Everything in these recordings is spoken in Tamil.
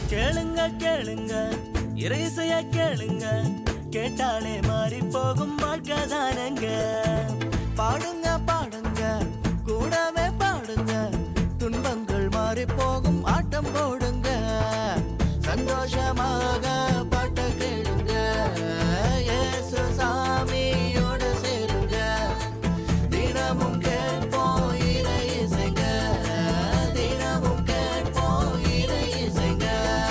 கேளுங்க கேளுங்க இறைசைய கேளுங்க கேட்டாலே மாறி போகும் வாழ்க்கை தானங்க பாடுங்க பாடுங்க கூடவே பாடுங்க துன்பங்கள் மாறி போகும் ஆட்டம் போடுங்க சந்தோஷமாக பாட்ட கேளுங்க இயேசு சாமியோட சேருங்க தினமும் கேட்போம் இறை இசைங்க தினமும் கேட்போம் இறை இசைங்க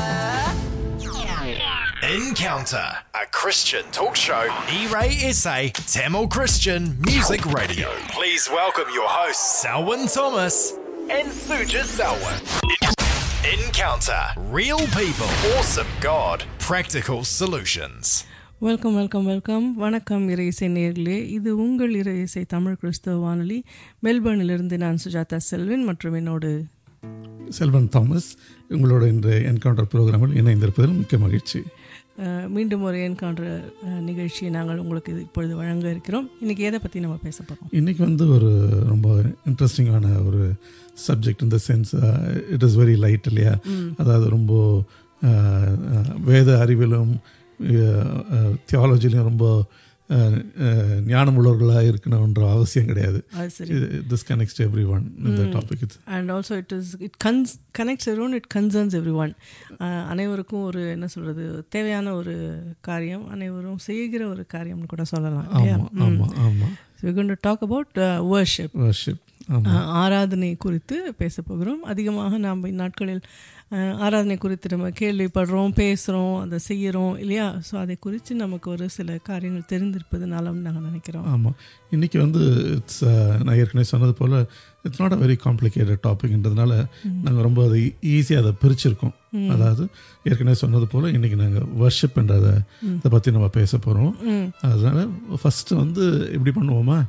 Encounter, a Christian talk show. E-Ray SA, Tamil Christian Music Radio. Please welcome your hosts, Selwyn Thomas and Suja Selwyn. Encounter, real people, awesome God, practical solutions. Welcome welcome welcome வணக்கம் இறை இசை நேர்களே இது உங்கள் இறை இசை தமிழ் கிறிஸ்தவ வானொலி மெல்பர்னிலிருந்து நான் சுஜாதா செல்வின் மற்றும் என்னோடு செல்வன் தாமஸ் உங்களோட இந்த என்கவுண்டர் ப்ரோக்ராமில் இணைந்திருப்பதில் மிக்க மகிழ்ச்சி அஹ், மீண்டும் ஒரு என்கவுண்டர் அஹ், நிகழ்ச்சியை நாங்கள் உங்களுக்கு இது இப்பொழுது வழங்க இருக்கிறோம் இன்னைக்கு எதை பற்றி நம்ம பேச போகிறோம் இன்னைக்கு வந்து ஒரு ரொம்ப இன்ட்ரெஸ்டிங்கான ஒரு சப்ஜெக்ட் இந்த sense it is very light இல்லையா அதாவது ரொம்ப அஹ், அஹ், வேத அறிவிலும் தியாலஜிலையும் ரொம்ப அஹ், அஹ், ஞானம் உள்ளவர்களாக இருக்கணுன்ற அவசியம் கிடையாது அது சரி திஸ் கனெக்ட்ஸ் எவ்ரி ஒன் இந்த டாபிக் இது and also it is it cons connects everyone it concerns everyone அனைவருக்கும் ஒரு என்ன சொல்கிறது தேவையான ஒரு காரியம் அனைவரும் செய்கிற ஒரு காரியம்னு கூட சொல்லலாம் இல்லையா ஆமாம் ஆமாம் ஆமாம் so to talk about worship worship ஆமாம் அஹ், ஆராதனை குறித்து பேச போகிறோம் அதிகமாக நாம் இந்நாட்களில் அஹ், ஆராதனை குறித்து நம்ம கேள்விப்படுறோம் பேசுகிறோம் அதை செய்கிறோம் இல்லையா ஸோ அதை குறித்து நமக்கு ஒரு சில காரியங்கள் தெரிந்திருப்பது நலம் நாங்கள் நினைக்கிறோம் ஆமாம் இன்றைக்கி வந்து இட்ஸ் நான் ஏற்கனவே சொன்னது போல் it's not a very complicated டாபிக்ன்றதுனால நாங்கள் ரொம்ப அதை ஈஸியாக அதை பிரிச்சிருக்கோம் அதாவது ஏற்கனவே சொன்னது போல் இன்றைக்கி நாங்கள் வர்ஷிப்ன்றதை இதை பற்றி நம்ம பேச போகிறோம் அதனால் ஃபஸ்ட்டு வந்து இப்படி பண்ணுவோமா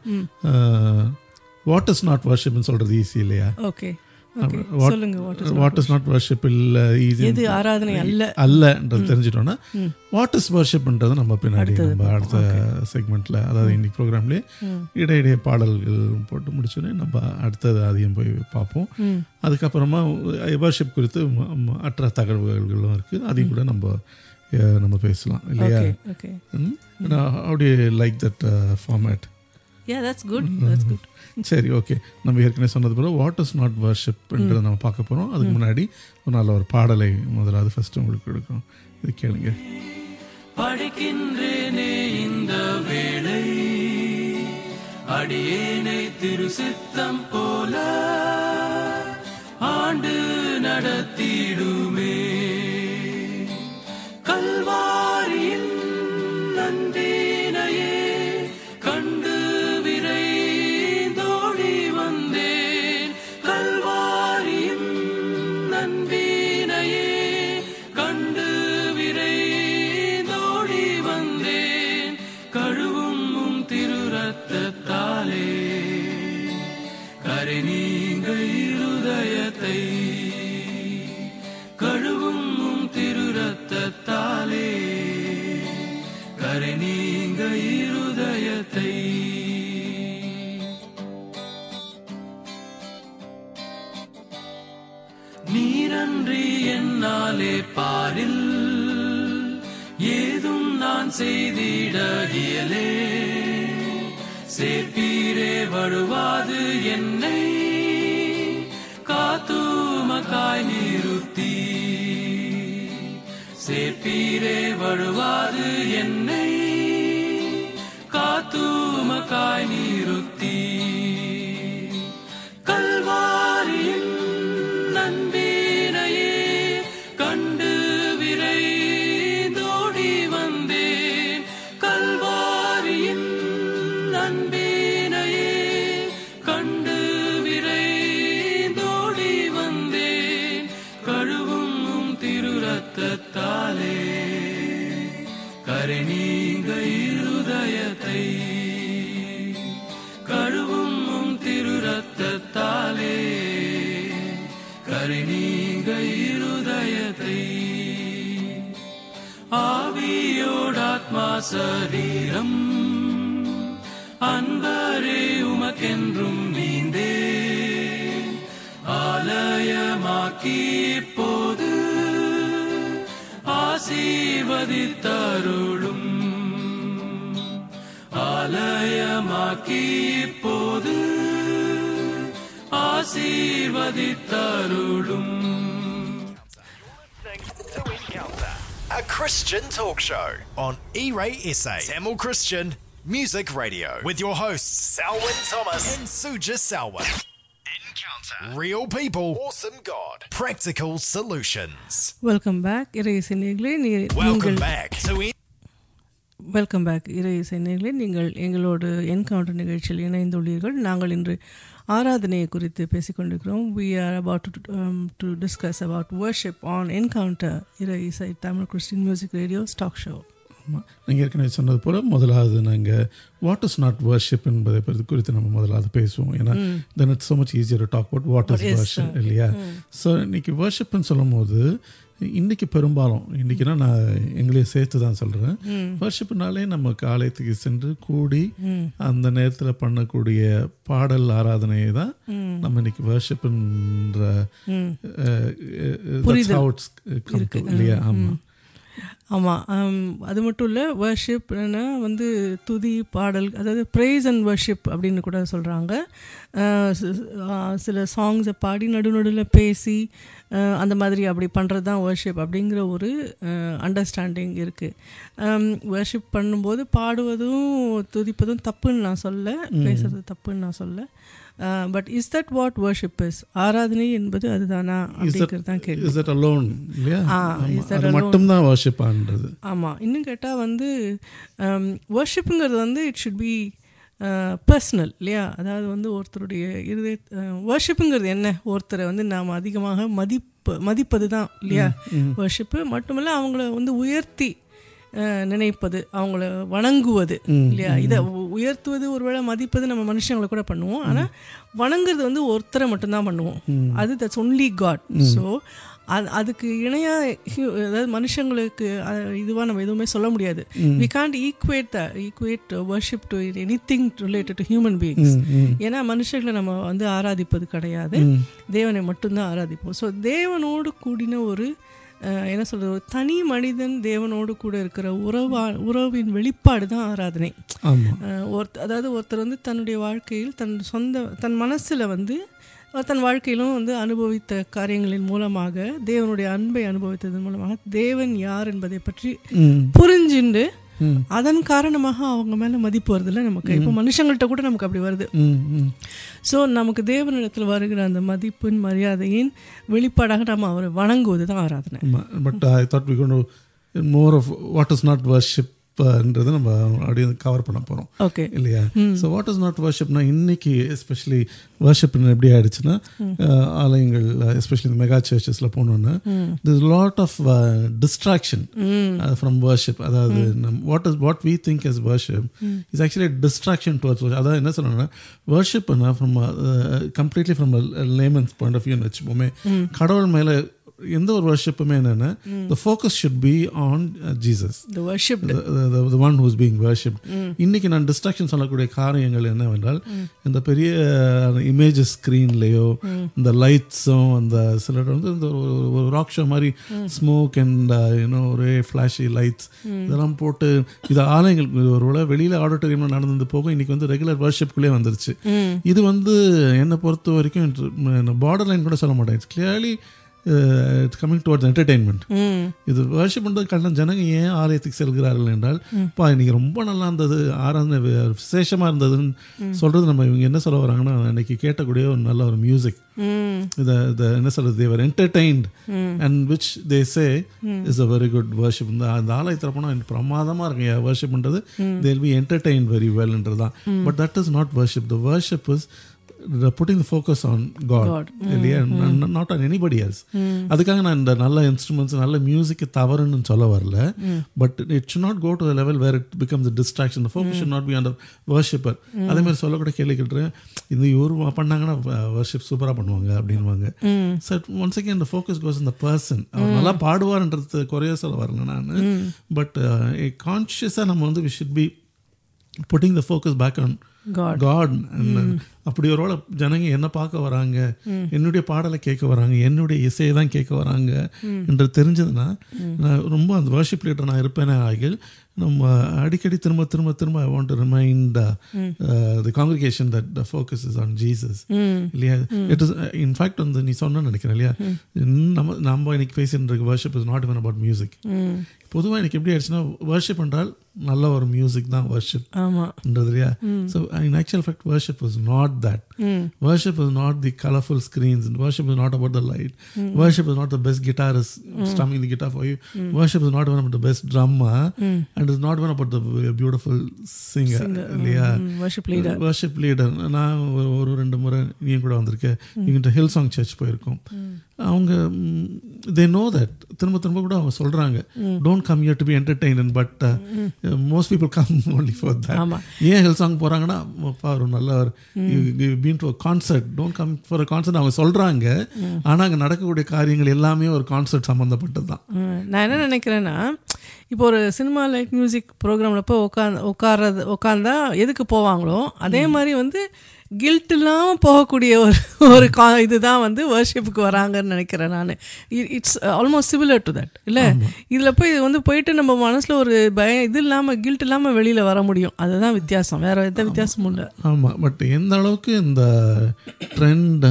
வாட் இஸ் நாட் வர்ஷிப்னு சொல்கிறது ஈஸி இல்லையா ஓகே ஓகே சொல்லுங்க what what is not worship இல்லை ஈஸி எது ஆராதனை அல்ல அல்லன்றது தெரிஞ்சிட்டோம்னா வாட் இஸ் வர்ஷிப்ன்றது நம்ம பின்னாடி நம்ம அடுத்த செக்மெண்ட்ல அதாவது இன்னைக்கு ப்ரோக்ராம்லேயே இடையிடையே பாடல்கள் போட்டு முடிச்சோடனே நம்ம அடுத்தது அதையும் போய் பார்ப்போம் அதுக்கப்புறமா வர்ஷிப் குறித்து ம- ம- அற்ற தகவல்களும் இருக்குது அதையும் கூட நம்ம அஹ், நம்ம பேசலாம் இல்லையா ஓகே அப்படி like that format yeah that's good that's good சரி ஓகே நம்ம ஏற்கனவே சொன்னது போல வாட் இஸ் நாட் வர்ஷிப்ன்றதை நம்ம பார்க்க போகிறோம் அதுக்கு முன்னாடி ஒரு நல்ல ஒரு பாடலை முதலாவது ஃபர்ஸ்ட் உங்களுக்கு கொடுக்குறோம் இது கேளுங்க படிக்கின்றேனே இந்த வேளை அடியேனை திரு சித்தம் போல ஆண்டு நடத்திடுமே கல்வாரியின் நந்தினையே கண்டு விரைந்தோடி வந்தேன் கல்வாரியின் நன்பினையே கண்டு விரைந்தோடி வந்தேன் கழுவும் உம் திரு ரத்தத்தாலே கரை நீங்க இருதயத்தை கழுவும் உம் திரு ரத்தத்தாலே கரை நீங்க இருதயத்தை நீரன்றி என்னாலே பாரில் ஏதும் நான் செய்திட இயலே சேர்ப்பீரே வழுவாது என்னை காத்துமக்காய் நிறுத்தி சேர்ப்பீரே வழுவாது என்னை காத்துமக்காய் நிறுத்தி கல்வாரியின் நன்பினையே கண்டு விரைந்தோடி வந்தேன் கல்வாரியின் நன்பினையே கண்டு விரைந்தோடி வந்தேன் கழுவும் உம் திரு ரத்தத்தாலே கரை நீங்க இருதயத்தை கழுவும் உம் திரு ரத்தத்தாலே கரை நீங்க இருதயத்தை ஆவியோடாத்மா சரீரம் அன்பரே உமக்கென்றும் நீந்தே ஆலயமாக்கி இப்போது ஆசீர்வதித்தருளும் ஆலயமாக்கி இப்போது ஆசீர்வதித்தருளும் A Christian talk show on E-Ray SA, Tamil Christian Music Radio, with your hosts Salwin Thomas and Suja Salwin. Encounter. Real people, awesome God, practical solutions. Welcome back இறை இசைநேர்களே நீ- Welcome நீங்கள் back to E- welcome back இறை இசைநேர்களே நீங்கள் எங்களோடு என்கவுண்டர் நிகழ்ச்சியில் இணைந்துள்ளீர்கள் நாங்கள் இன்று ஆராதனையை குறித்து பேசிக்கொண்டிருக்கிறோம் we are about to discuss about worship on encounter இறை இசை Tamil Christian music radio talk show ஆமாம் நீங்கள் ஏற்கனவே சொன்னது போல் முதலாவது நாங்கள் வாட் இஸ் நாட் வர்ஷிப் என்பதை பற்றி குறித்து நம்ம முதலாவது பேசுவோம் ஏன்னா then it's so much easier talk about what is is, worship இல்லையா ஸோ இன்னைக்கு வர்ஷிப்னு சொல்லும் போது இன்னைக்கு பெரும்பாலும் இன்னைக்குன்னா நான் எங்களையும் சேர்த்து தான் சொல்கிறேன் வர்ஷிப்னாலே நம்ம ஆலயத்துக்கு சென்று கூடி அந்த நேரத்தில் பண்ணக்கூடிய பாடல் ஆராதனையை தான் நம்ம இன்னைக்கு வர்ஷிப்ன்ற இல்லையா ஆமாம் ஆமாம் அது மட்டும் இல்லை வர்ஷிப்னா வந்து துதி பாடல் அதாவது ப்ரைஸ் அண்ட் வர்ஷிப் அப்படின்னு கூட சொல்கிறாங்க சில சாங்ஸை பாடி நடுநடுவில் பேசி அஹ், அந்த மாதிரி அப்படி பண்ணுறது தான் வர்ஷிப் அப்படிங்கிற ஒரு அண்டர்ஸ்டாண்டிங் இருக்குது வர்ஷிப் பண்ணும்போது பாடுவதும் துதிப்பதும் தப்புன்னு நான் சொல்ல பேசுறது தப்புன்னு நான் சொல்ல but is that what worship is ஆராதனை என்பது அதுதானா அப்படிங்கிறது தான் கேள்வி இஸ் தட் அலோன் இல்லையா ஆ, ஆமா. is that அது alone? மட்டும்தான் வர்ஷிப் ஆன்றது ஆமாம் இன்னும் கேட்டால் வந்து வர்ஷிப்புங்கிறது வந்து இட் ஷுட் பி பர்சனல் இல்லையா அதாவது வந்து ஒருத்தருடைய இருதய வர்ஷிப்புங்கிறது என்ன ஒருத்தரை வந்து நாம் அதிகமாக மதிப்பு மதிப்பது தான் இல்லையா வர்ஷிப்பு மட்டுமல்ல அவங்கள வந்து உயர்த்தி அஹ், நினைப்பது அவங்கள வணங்குவது இல்லையா இதை உ- உயர்த்துவது ஒருவேளை மதிப்பது நம்ம மனுஷங்களை கூட பண்ணுவோம் ஆனால் வணங்குறது வந்து ஒருத்தரை மட்டும்தான் பண்ணுவோம் அது தட்ஸ் ஒன்லி காட் ஸோ அது அதுக்கு இணையாக அதாவது மனுஷங்களுக்கு இதுவாக நம்ம எதுவுமே சொல்ல முடியாது we can't equate the equate worship to anything related to human beings ஏன்னா மனுஷர்களை நம்ம வந்து ஆராதிப்பது கிடையாது தேவனை மட்டும்தான் ஆராதிப்போம் ஸோ தேவனோடு கூடின ஒரு அஹ், என்ன சொல்றது ஒரு தனி மனிதன் தேவனோடு கூட இருக்கிற உறவா உறவின் வெளிப்பாடு தான் ஆராதனை ஆமாம் அஹ் ஒருத்த அதாவது ஒருத்தர் வந்து தன்னுடைய வாழ்க்கையில் தன் சொந்த தன் மனசில் வந்து அஹ் தன் வாழ்க்கையிலும் வந்து அனுபவித்த காரியங்களின் மூலமாக தேவனுடைய அன்பை அனுபவித்ததன் மூலமாக தேவன் யார் என்பதை பற்றி ம் புரிஞ்சுண்டு அதன் காரணமாக அவங்க மேலே மதிப்பு வருதுல்ல நமக்கு இப்போ மனுஷங்கள்ட்ட கூட நமக்கு அப்படி வருது ம் ம் ஸோ நமக்கு தேவனிடத்தில் வருகிற அந்த மதிப்பின் மரியாதையின் வெளிப்பாடாக நம்ம அவரை வணங்குவது தான் ஆராதனை பட் ஐ தாட் வி கொண்டு more of what is not வர்ஷிப்ன்றது நம்ம அப்படியே கவர் பண்ண போகிறோம் ஓகே இல்லையா ஸோ வாட் இஸ் நாட் வர்ஷிப்னா இன்னைக்கு எஸ்பெஷலி வர்ஷிப்னு எப்படி ஆயிடுச்சுன்னா அஹ், ஆலயங்கள் எஸ்பெஷலி மெகா சர்ச்சஸில் போனோன்னா this lot of distraction from worship அதாவது நம் what is what we think is worship is actually distraction towards அதாவது என்ன சொல்லணும்னா வர்ஷிப்னா from completely from layman's point of வியூன்னு வச்சுப்போமே கடவுள் மேலே எந்த ஒரு வர்ஷிப்புமே என்னென்னா the focus should be on Jesus இந்த worship the, the, the one who's being worshipped இன்னைக்கு நான் டிஸ்ட்ராக்ஷன் சொல்லக்கூடிய காரியங்கள் என்னவென்றால் இந்த பெரிய இமேஜஸ் ஸ்க்ரீன்லேயோ இந்த லைட்ஸும் அந்த சில வந்து இந்த ஒரு ஒரு ராக் ஷோ மாதிரி ஸ்மோக் அண்ட் யூனோ ஒரே ஃப்ளாஷி லைட்ஸ் இதெல்லாம் போட்டு இது ஆலயங்கள் ஒரு வெளியில் ஆடிட்டோரியமில் நடந்தது போக இன்னைக்கு வந்து ரெகுலர் வர்ஷிப்குள்ளே வந்துருச்சு இது வந்து என்னை பொறுத்த வரைக்கும் பார்டர் லைன் கூட சொல்ல மாட்டேன் it's clearly it's coming towards entertainment இது வர்ஷிப் பண்ணுறது கண்ட ஜனங்க ஏன் ஆலயத்துக்கு செல்கிறார்கள் என்றால் பா இன்னைக்கு ரொம்ப நல்லா இருந்தது ஆராதனை வி- விசேஷமா இருந்ததுன்னு சொல்றது நம்ம இவங்க என்ன சொல்ல வராங்கன்னா இன்னைக்கு கேட்டக்கூடிய ஒரு நல்ல ஒரு மியூசிக் இதை இதை என்ன சொல்றது they were entertained and which they say is a very good worship இந்த அந்த ஆலயத்தில் போனால் பிரமாதமாக இருக்குங்க வர்ஷிப் பண்ணுறது தேல் பி என்டர்டைன் வெரி வெல்ன்றது தான் but that is not worship the worship is putting the focus on God இல்லையா நாட் ஆன் எனிபடி எல்ஸ் அதுக்காக நான் இந்த நல்ல இன்ஸ்ட்ருமெண்ட்ஸ் நல்ல மியூசிக் தவறுன்னு சொல்ல வரல but it should not go to level where it becomes distraction the focus should not be under worshipper அதே மாதிரி சொல்லக்கூட கேள்வி கேட்டுறேன் இந்த இவர் பண்ணாங்கன்னா வர்ஷிப் சூப்பராக பண்ணுவாங்க அப்படின்வாங்க சார் ஒன்ஸ் அகேன் இந்த ஃபோக்கஸ் கோஸ் இந்த பர்சன் அவர் நல்லா பாடுவார்ன்றது குறைய சொல்ல வரல நான் பட் கான்ஷியஸாக நம்ம வந்து we should be putting the focus back on God. God அப்படி ஒரு வேளை ஜனங்க என்ன பார்க்க வராங்க என்னுடைய பாடலை கேட்க வராங்க என்னுடைய இசையை தான் கேட்க வராங்க என்று தெரிஞ்சதுன்னா நான் ரொம்ப அந்த வர்ஷிப் லீடர் நான் இருப்பேனே ஆகில் நம்ம அடிக்கடி திரும்ப திரும்ப திரும்ப I want remind the congregation that the focus is on Jesus இல்லையா இட் இஸ் இன்ஃபேக்ட் வந்து நீ சொன்னு நினைக்கிறேன் இல்லையா நம்ம நம்ம இன்னைக்கு பேசிட்டு இருக்க worship is not even about music பொதுவாக எனக்கு எப்படி ஆயிடுச்சுன்னா வர்ஷிப் என்றால் நல்ல ஒரு மியூசிக் தான் வர்ஷிப் ஆமாம் ன்றது இல்லையா so in actual fact worship is not that worship is not the colourful screens worship is not about the light worship is not the best guitar is strumming the guitar for you worship is not even about the best drummer and is not even about the beautiful singer இல்லையா வர்ஷிப் லீடர் வர்ஷிப் லீடர் நான் ஒரு- ஒரு ரெண்டு முறை நீ கூட வந்திருக்கேன் இங்கிட்ட ஹில் சாங் சர்ச் போயிருக்கோம் அவங்க தே நோ தட் திரும்ப திரும்ப கூட அவங்க சொல்றாங்க don't come you to be entertain but most people come only for that ஆமா. ஏன் ஹில் சாங் போறாங்கன்னா அப்பா ஒரு நல்ல ஒரு been to concert don't come for concert அவங்க சொல்றாங்க ஆனா அங்க நடக்கக்கூடிய காரியங்கள் எல்லாமே ஒரு கான்சர்ட் சம்பந்தப்பட்டது தான் ம், நான் என்ன நினைக்கிறேன்னா இப்போ ஒரு சினிமா லைட் மியூசிக் ப்ரோக்ராமில் போய் உட்காந்து உட்கார்றது உட்காந்தா எதுக்கு போவாங்களோ அதே மாதிரி வந்து கில்ட் இல்லாமல் போகக்கூடிய ஒரு ஒரு கா இதுதான் வந்து வர்ஷிப்புக்கு வராங்கன்னு நினைக்கிறேன் நான் it's almost similar to that இல்லை இதில் போய் இது வந்து போயிட்டு நம்ம மனசில் ஒரு பயம் இது இல்லாமல் கில்ட் இல்லாமல் வெளியில் வர முடியும் அதுதான் வித்தியாசம் வேற எந்த வித்தியாசமும் இல்லை ஆமாம் பட் எந்த அளவுக்கு இந்த trend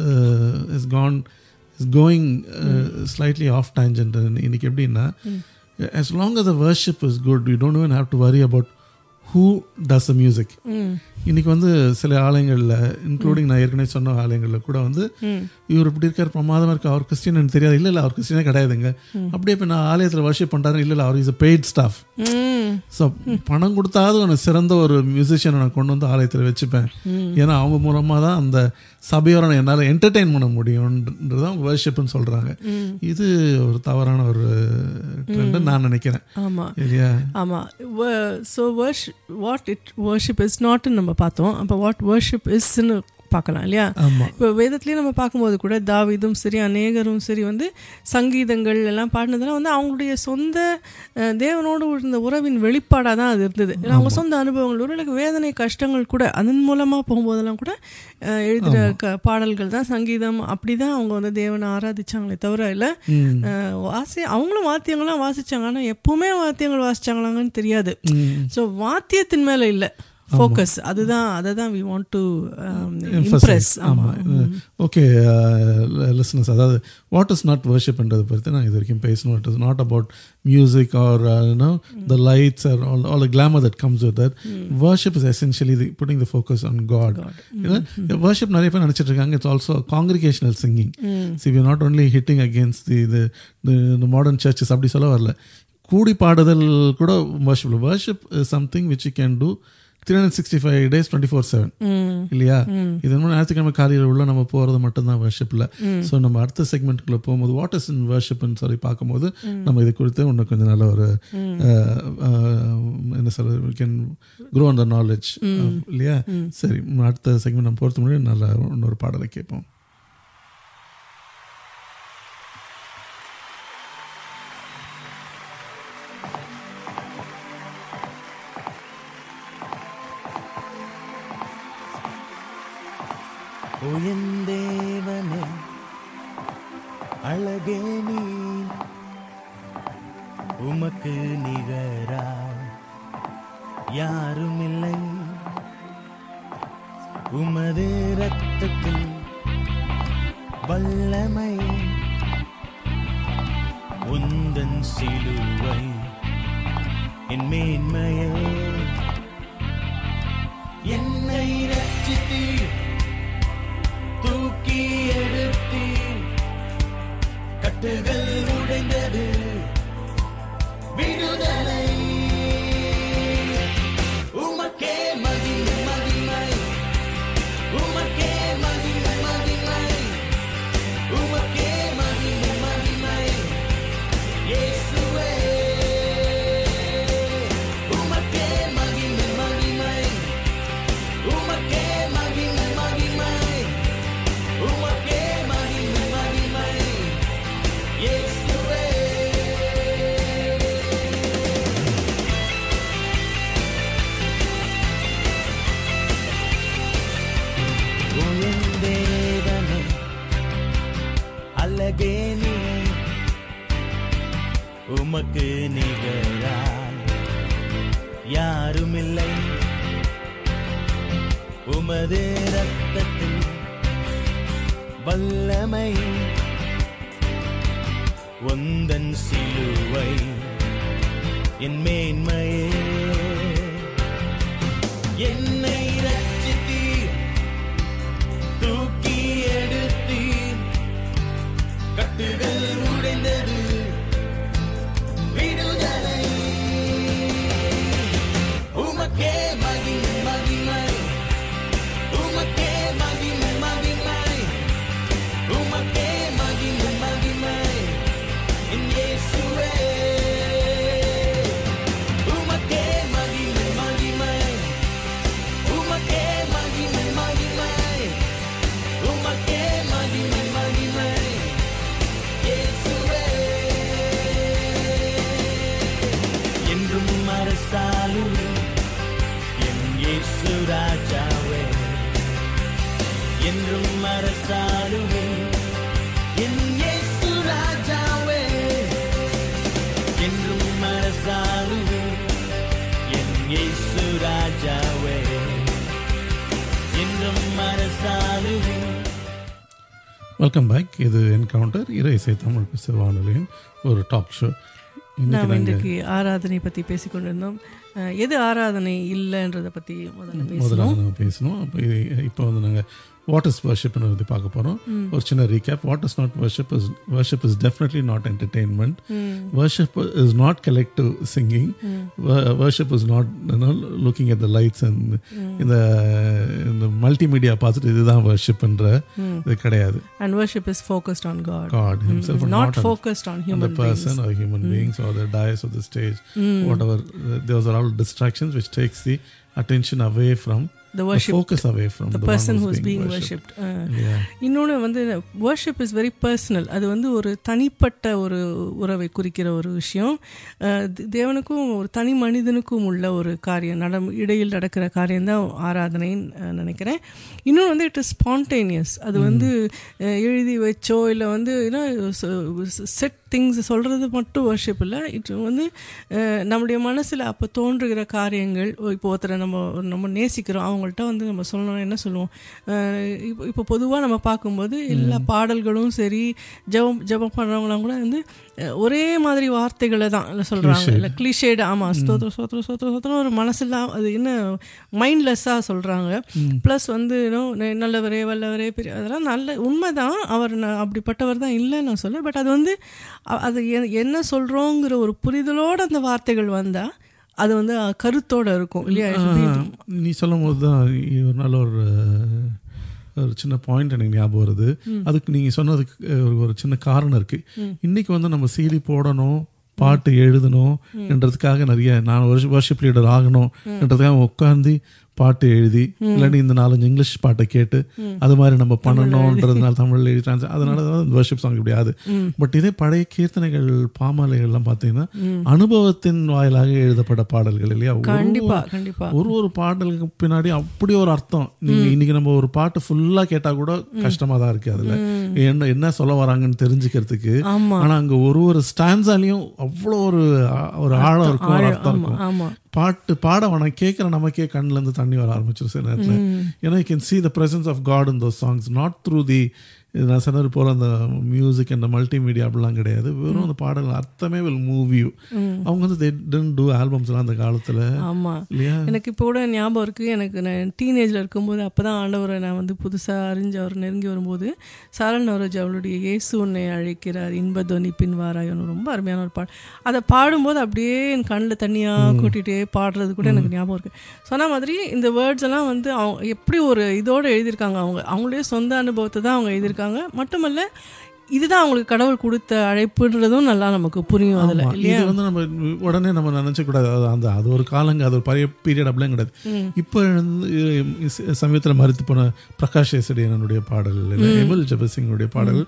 is gone is going slightly off tangent இன்னைக்கு எப்படின்னா as long as the worship is good you don't even have to worry about who does the music இன்னைக்கு வந்து சில ஆலயங்களில் இன்க்ளூடிங் நான் ஏற்கனவே சொன்ன ஆலயங்களில் கூட வந்து இவர் இப்படி இருக்கார் பிரமாதமாக இருக்கு அவர் கிறிஸ்டின் எனக்கு தெரியாது இல்லை இல்லை அவர் கிறிஸ்டினே கிடையாதுங்க அப்படியே இப்போ நான் ஆலயத்தில் வர்ஷிப் பண்ணுறாரு இல்லை இல்லை அவர் is a paid staff hmm so பணம் கொடுத்தாவது உனக்கு சிறந்த ஒரு மியூசிஷியனை நான் கொண்டு வந்து ஆலயத்தில் வச்சுப்பேன் ஏன்னா அவங்க மூலமாக தான் அந்த சபையோட நான் என்னால் என்டர்டெயின் பண்ண முடியும்ன்றது அவங்க வர்ஷிப்னு சொல்கிறாங்க இது ஒரு தவறான ஒரு ட்ரெண்டு நான் நினைக்கிறேன் ஆமாம் இல்லையா ஆமாம் so worsh what it worship is நாட்னு நம்ம பார்த்தோம் அப்போ வாட் வர்ஷிப் இஸ்ன்னு பார்க்கலாம் இல்லையா ஆமாம் இப்போ வேதத்துலேயே நம்ம பார்க்கும்போது கூட தாவீதும் சரி அநேகரும் சரி வந்து சங்கீதங்கள் எல்லாம் பாடினதெல்லாம் வந்து அவங்களுடைய சொந்த அஹ், தேவனோடு இருந்த உறவின் வெளிப்பாடாக தான் அது இருந்தது ஏன்னா அவங்க சொந்த அனுபவங்கள் ஒரு வேதனை கஷ்டங்கள் கூட அதன் மூலமாக போகும்போதெல்லாம் கூட அஹ், எழுதுகிற க பாடல்கள் தான் சங்கீதம் அப்படி தான் அவங்க வந்து தேவனை ஆராதிச்சாங்களே தவிர இல்லை ம் அஹ், வாசி அவங்களும் வாத்தியங்கள்லாம் வாசிச்சாங்க ஆனால் எப்பவுமே வாத்தியங்கள் வாசிச்சாங்களாங்கன்னு தெரியாது ம் ஸோ வாத்தியத்தின் மேலே இல்லை ஃபோக்கஸ் அதுதான் அதை தான் we want to impress emphasize. ஆமாம் ஆமாம் ஓகே லிசனஸ் அதாவது வாட் இஸ் நாட் வர்ஷிப்ன்றதை பற்றி நான் இது வரைக்கும் பேசணும் it is not about music or you know the lights are all all the glamour that comes with that worship is essentially the putting the focus on God worship நிறைய பேர் நினச்சிட்டு இருக்காங்க it's also congregational singing see we not only hitting against the the modern churches அப்படி சொல்ல வரல கூடி பாடுதல் கூட worship worship something which you can do three hundred sixty five days twenty four seven இல்லையா இது என்ன ஞாயிற்றுக்கிழமை காலையில் உள்ள நம்ம போகிறது மட்டும்தான் வர்ஷிப்பில் ஸோ நம்ம அடுத்த செக்மெண்ட்டுக்குள்ள போகும்போது வாட் இஸ் இன் வர்ஷிப்னு சொல்லி பார்க்கும்போது நம்ம இது குறித்து இன்னும் கொஞ்சம் நல்ல ஒரு அஹ், அஹ், என்ன சொல்றது கேன் க்ரோ அந்த நாலேஜ் இல்லையா சரி அடுத்த செக்மெண்ட் நம்ம போகிறதுக்கு முன்னாடி நல்ல இன்னொரு பாடலை கேட்போம் உயர்ந்தேவனே அழகே நீ உமக்கு நிகரா யாரும் இல்லை உமது ரத்தத்தில் வல்லமை உந்தன் சிலுவை என் மேன்மையே என்னை ரட்சித்தீர் தூக்கி எடுத்தீர் கட்டுகள் உடைந்தது விடுதலை உமக்கே மகிமை மகிமை உமக்கே மகிமை மகிமை உமக்கே மகிமை மகிமை இயேசுவே உமக்கே மகிமை மகிமை உமக்கே மகிமை மகிமை உமக்கே மகிமை மகிமை இயேசுவே உமக்கு நிகராய் யாருமில்லை உமது ரத்தத்தில் வல்லமை உந்தன் சிலுவை என் மேன்மையே என்னை ரட்சித்தீர் தூக்கி எடுத்தீர் கட்டுகள் உடைந்தது விடுதலை உமக்கே மகிமை மகிமை உமக்கே மகிமை மகிமை உமக்கே மகிமை மகிமை என் இயேசுவே உமக்கே மகிமை மகிமை உமக்கே மகிமை மகிமை உமக்கே மகிமை மகிமை இயேசுவே என்றும் அரசாளுவே என் இயேசு ராஜாவே என்றும் அரசாளுவே என் இயேசு ராஜாவே என்றும் அரசாளுவே என் இயேசு ராஜாவே என்றும் அரசாளுவே வெல்கம் பேக் இது என்கவுண்டர் இறை இசை தமிழ் கிறிஸ்தவ வானொலியின் ஒரு டாக் ஷோ இன்னைக்கு நாம் நாங்கள் இன்றைக்கு ஆராதனை பற்றி பேசிக்கொண்டிருந்தோம் அஹ், எது ஆராதனை இல்லைன்றதை பற்றி முதல்ல முதல்ல பேசணும் நாங்கள் பேசணும் அப்போ இது இப்போ வந்து நாங்கள் வாட் இஸ் வர்ஷிப்னு பற்றி பார்க்க போகிறோம் ஒரு சின்ன recap what is not worship is worship is definitely not entertainment worship is not collective singing worship is not looking at the lights and இந்த இந்த மல்டிமீடியா பார்த்துட்டு இதுதான் வர்ஷிப்ன்ற இது கிடையாது and worship is focused on God God himself and not not on- focused on on the human person or human beings or the dais or the stage, whatever. uh, Those are all distractions which takes the attention away from The the worship, focus away from the the, one person who who's is being worshipped. worshipped. Uh, Yeah. இன்னொன்று வந்து வர்ஷிப் இஸ் வெரி பர்சனல் அது வந்து ஒரு தனிப்பட்ட ஒரு உறவை குறிக்கிற ஒரு விஷயம் அஹ் தே- தேவனுக்கும் ஒரு தனி மனிதனுக்கும் உள்ள ஒரு காரியம் நட இடையில் நடக்கிற காரியம்தான் ஆராதனைன்னு அஹ், நினைக்கிறேன் இன்னொன்று வந்து இட் இஸ் ஸ்பான்டேனியஸ் அது வந்து அஹ், எழுதி வச்சோ இல்லை வந்து செட் திங்ஸ் சொல்கிறது மட்டும் வர்ஷிப் இல்லை இட் வந்து அஹ், நம்முடைய மனசில் அப்போ தோன்றுகிற காரியங்கள் ஓ, இப்போ ஒருத்தரை நம்ம நம்ம நேசிக்கிறோம் அவங்கள்ட்ட வந்து நம்ம சொல்லணும் என்ன சொல்லுவோம் அஹ், இப்போ இப்போ பொதுவாக நம்ம பார்க்கும்போது எல்லா பாடல்களும் சரி ஜெபம் ஜெபம் பண்ணுறவங்களாம் கூட வந்து அஹ், ஒரே மாதிரி வார்த்தைகளை தான் சொல்கிறாங்க இல்லை கிளிஷேடு ஆமாம் ஸ்தோத்திரம் ஸ்தோத்திரம் ஸ்தோத்திரம் ஸ்தோத்திரம் ஒரு மனசில் அது என்ன மைண்ட்லெஸ்ஸாக சொல்கிறாங்க ப்ளஸ் வந்து you know, நெ- நல்லவரே வல்லவரே பெரிய அதெல்லாம் நல்ல உண்மைதான் அவர் ந- அப்படிப்பட்டவர் தான் இல்லைன்னு நான் சொல்ல பட் அது வந்து அ- அது எ- என்ன சொல்கிறோங்கிற ஒரு புரிதலோடு அந்த வார்த்தைகள் வந்தால் அது வந்து அஹ், கருத்தோட இருக்கும் இல்லையா It should be- ஆஹ், நீ சொல்லும் போது தான் ஒரு நல்ல ஒரு அஹ், ஒரு சின்ன பாயிண்ட் எனக்கு ஞாபகம் வருது அதுக்கு நீங்கள் சொன்னதுக்கு அஹ், ஒரு ஒரு சின்ன காரணம் இருக்கு இன்னைக்கு வந்து நம்ம சீடி போடணும் பாட்டு எழுதணும் என்றதுக்காக நிறைய நான் வர்ஷிப் லீடர் ஆகணும் என்றதுக்காக உட்காந்து பாட்டு எழுதி இல்லாட்டி இந்த நாலஞ்சு இங்கிலீஷ் பாட்டை கேட்டு அது மாதிரி நம்ம பண்ணணுன்றதுனால தமிழ் எழுதி translate- அதனால தான் வர்ஷிப் சாங் இப்படி ஆகுது பட் இதே பழைய கீர்த்தனைகள் பாமாலைகள்லாம் பார்த்தீங்கன்னா அனுபவத்தின் வாயிலாக எழுதப்பட்ட பாடல்கள் இல்லையா ஒரு கண்டிப்பா ஒரு- கண்டிப்பா ஒரு ஒரு பாடலுக்கு பின்னாடி அப்படி ஒரு அர்த்தம் நீங்க இன்னைக்கு நம்ம ஒரு பாட்டு ஃபுல்லா கேட்டா கூட கஷ்டமா தான் இருக்கு அதுல என்ன என்ன சொல்ல வராங்கன்னு தெரிஞ்சுக்கிறதுக்கு ஆமா. ஆனா அங்க ஒரு ஒரு ஸ்டான்ஸாலையும் அவ்வளோ ஒரு ஆ- ஒரு ஆழம் இருக்கும் ஒரு அர்த்தம் ஆமா இருக்கும் ஆமா பாட்டு பாட வேணாம் கேட்குற நமக்கே கண்ணுல இருந்து தண்ணி வர ஆரம்பிச்சிடும் சில நேரத்தில் ஏன்னா you can see the presence of God in those songs not through the இது நான் சொன்னது போல அந்த மியூசிக் அந்த மல்டிமீடியா அப்படிலாம் கிடையாது வெறும் அந்த பாடல் அர்த்தமே வில் மூவ் யூ அவங்க வந்து they didn't do ஆல்பம்ஸ்லாம் அந்த காலத்துல ஆமா இல்லையா எனக்கு இப்போ கூட ஞாபகம் இருக்குது எனக்கு நான் டீனேஜில் இருக்கும்போது அப்போ தான் ஆண்டவரை நான் வந்து புதுசாக அறிஞ்சு அவர் நெருங்கி வரும்போது சாரல் நவரோஜ் அவளுடைய இயேசு உன்னை அழைக்கிறார் இன்பத்வனி பின்வாராயோன்னு ரொம்ப அருமையான ஒரு பாடு அதை பாடும்போது அப்படியே என் கண்ணில் தண்ணியாக கூட்டிகிட்டே பாடுறது கூட எனக்கு ஞாபகம் இருக்குது சொன்ன மாதிரி இந்த வேர்ட்ஸ் எல்லாம் வந்து அவங்க எப்படி ஒரு இதோடு எழுதியிருக்காங்க அவங்க அவங்களுடைய சொந்த அனுபவத்தை தான் அவங்க எழுதியிருக்காங்க மட்டுமல்ல இதுதான் அவங்களுக்கு கடவுள் கொடுத்த அழைப்புன்றதும் நல்லா நமக்கு புரியும் அதில் ஆமா. இல்லையா இது வந்து நம்ம உடனே நம்ம நினைச்ச கூடாது அது அந்த அது ஒரு காலங்க அது ஒரு பழைய பீரியட் அப்படிலாம் கிடையாது இப்போ சமயத்தில் மறுத்து போன பிரகாஷ் ஏசடியனுடைய பாடல் இல்லை எமில் ஜபசிங்களுடைய பாடல்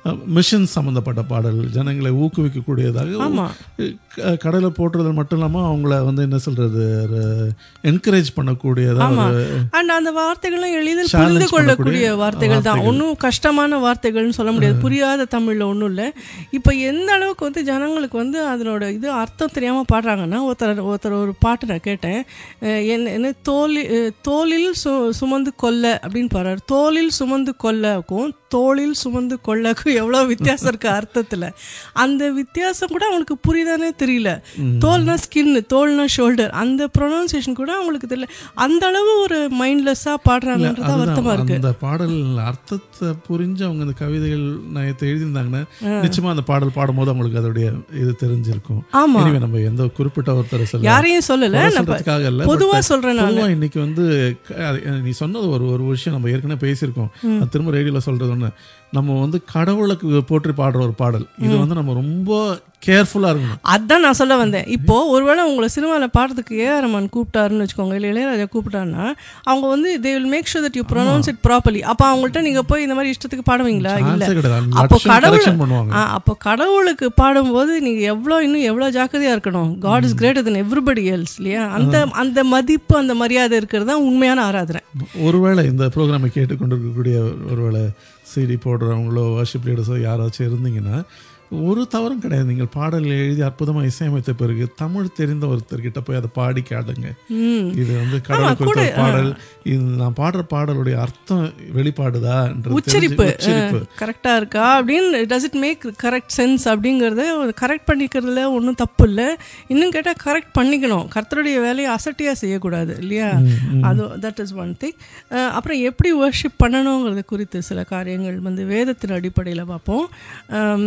மிஷன் சம்மந்தப்பட்ட பாடல் ஜனங்களை ஊக்குவிக்கக்கூடியதாக ஆமா. க- கடலை போட்டுறது மட்டும் இல்லாமல் அவங்கள வந்து என்ன சொல்றது என்கரேஜ் பண்ணக்கூடியதாக ஆமா ஒரு அண்ட் அந்த வார்த்தைகள்லாம் எளிதில் Challenge புரிந்து கொள்ளக்கூடிய பண்ணக்கூடிய வார்த்தைகள் தான் வார்த்தைகள். ஒன்றும் கஷ்டமான வார்த்தைகள்னு சொல்ல முடியாது புரியாத தமிழ்ல ஒன்றும் இல்லை இப்போ எந்த அளவுக்கு வந்து ஜனங்களுக்கு வந்து அதனோட இது அர்த்தம் தெரியாம பாடுறாங்கன்னா ஒருத்தர் ஒருத்தர் ஒரு பாட்டு நான் கேட்டேன் அஹ் என்ன என்ன தோலி அஹ் தோலில் சு சுமந்து கொல்ல அப்படின்னு பாடுறாரு தோலில் சுமந்து கொல்லக்கும் தோளில் சுமந்து கொள்ளக்கும் எவ்வளோ வித்தியாசம் இருக்கு அர்த்தத்தில் அந்த வித்தியாசம் கூட அவங்களுக்கு புரியுதானே தெரியல தோல்னா ஸ்கின் தோல்னா ஷோல்டர் அந்த ப்ரொனவுன்சியேஷன் கூட அவங்களுக்கு தெரியல அந்த அளவு ஒரு மைண்ட்லெஸ்ஸாக பாடுறாங்கன்றது அதுதான், வருத்தமாக இருக்கு அந்த பாடல் அர்த்தத்தை புரிஞ்சு அவங்க அந்த கவிதைகள் நயத்தை எழுதியிருந்தாங்கன்னா நிச்சயமா அந்த பாடல் பாடும்போது அவங்களுக்கு அதோடைய இது தெரிஞ்சிருக்கும் ஆமா. Anyway, நம்ம எந்த குறிப்பிட்ட ஒருத்தரை சொல்ல யாரையும் சொல்லல குறை நம்ம சொல்றதுக்காக இல்ல பொதுவா but சொல்றேன் நானு. பொதுவா இன்னைக்கு வந்து க- அது- நீ சொன்னது ஒரு ஒரு விஷயம் நம்ம ஏற்கனவே பேசியிருக்கோம் அது திரும்ப ரேடியோல சொல்றது ஒண்ணு நம்ம வந்து கடவுளுக்கு போற்றி பாடுற ஒரு பாடல் இது வந்து நம்ம ரொம்ப கேர்ஃபுல்லா இருக்கணும் அதான் நான் சொல்ல வந்தேன் இப்போ ஒருவேளை உங்களை சினிமாவில் பாடுறதுக்கு ஏஆர் ரஹ்மான் கூப்பிட்டாருன்னு வச்சுக்கோங்க இல்லை இளையராஜா கூப்பிட்டாருன்னா அவங்க வந்து they will make sure that you pronounce it properly அப்போ அவங்கள்ட்ட நீங்க போய் இந்த மாதிரி இஷ்டத்துக்கு பாடுவீங்களா Chance இல்ல ஏ கிடையாது. அப்போ லட்சம் கடவுள் correction பண்ணுவாங்க. ஆ, அப்போ கடவுளுக்கு பாடும்போது நீங்க எவ்வளோ இன்னும் எவ்வளோ ஜாக்கிரதையா இருக்கணும் God is greater than everybody else இல்லையா அந்த அந்த மதிப்பு அந்த மரியாதை இருக்கிறது தான் உண்மையான ஆராதனை ஒருவேளை இந்த ப்ரோக்ராமை கேட்டுக்கொண்டிருக்கக்கூடிய ஒருவேளை சிடி போடுறவங்களோ வர்ஷிப் லீடர்ஸோ யாராச்சும் இருந்தீங்கன்னா ஒரு தவறும் கிடையாது நீங்கள் பாடல் எழுதி அற்புதமாக இசையமைத்த பிறகு தமிழ் தெரிந்த ஒருத்தர்கிட்ட போய் அதை பாடி காட்டுங்க இது வந்து கடவுள் குறித்த ஒரு பாடல் இது நான் பாடுற பாடலுடைய அர்த்தம் வெளிப்பாடுதா உச்சரிப்பு உச்சரிப்பு கரெக்டாக இருக்கா அப்படின்னு does it make correct sense அப்படிங்கிறத கரெக்ட் பண்ணிக்கிறதுல ஒன்றும் தப்பு இல்லை இன்னும் கேட்டால் கரெக்ட் பண்ணிக்கணும் கர்த்தருடைய வேலையை அசட்டியாக செய்யக்கூடாது இல்லையா அது தட் இஸ் ஒன் திங் அப்புறம் எப்படி வர்ஷிப் பண்ணணுங்கிறது குறித்து சில காரியங்கள் வந்து வேதத்தின் அடிப்படையில் பார்ப்போம் Um,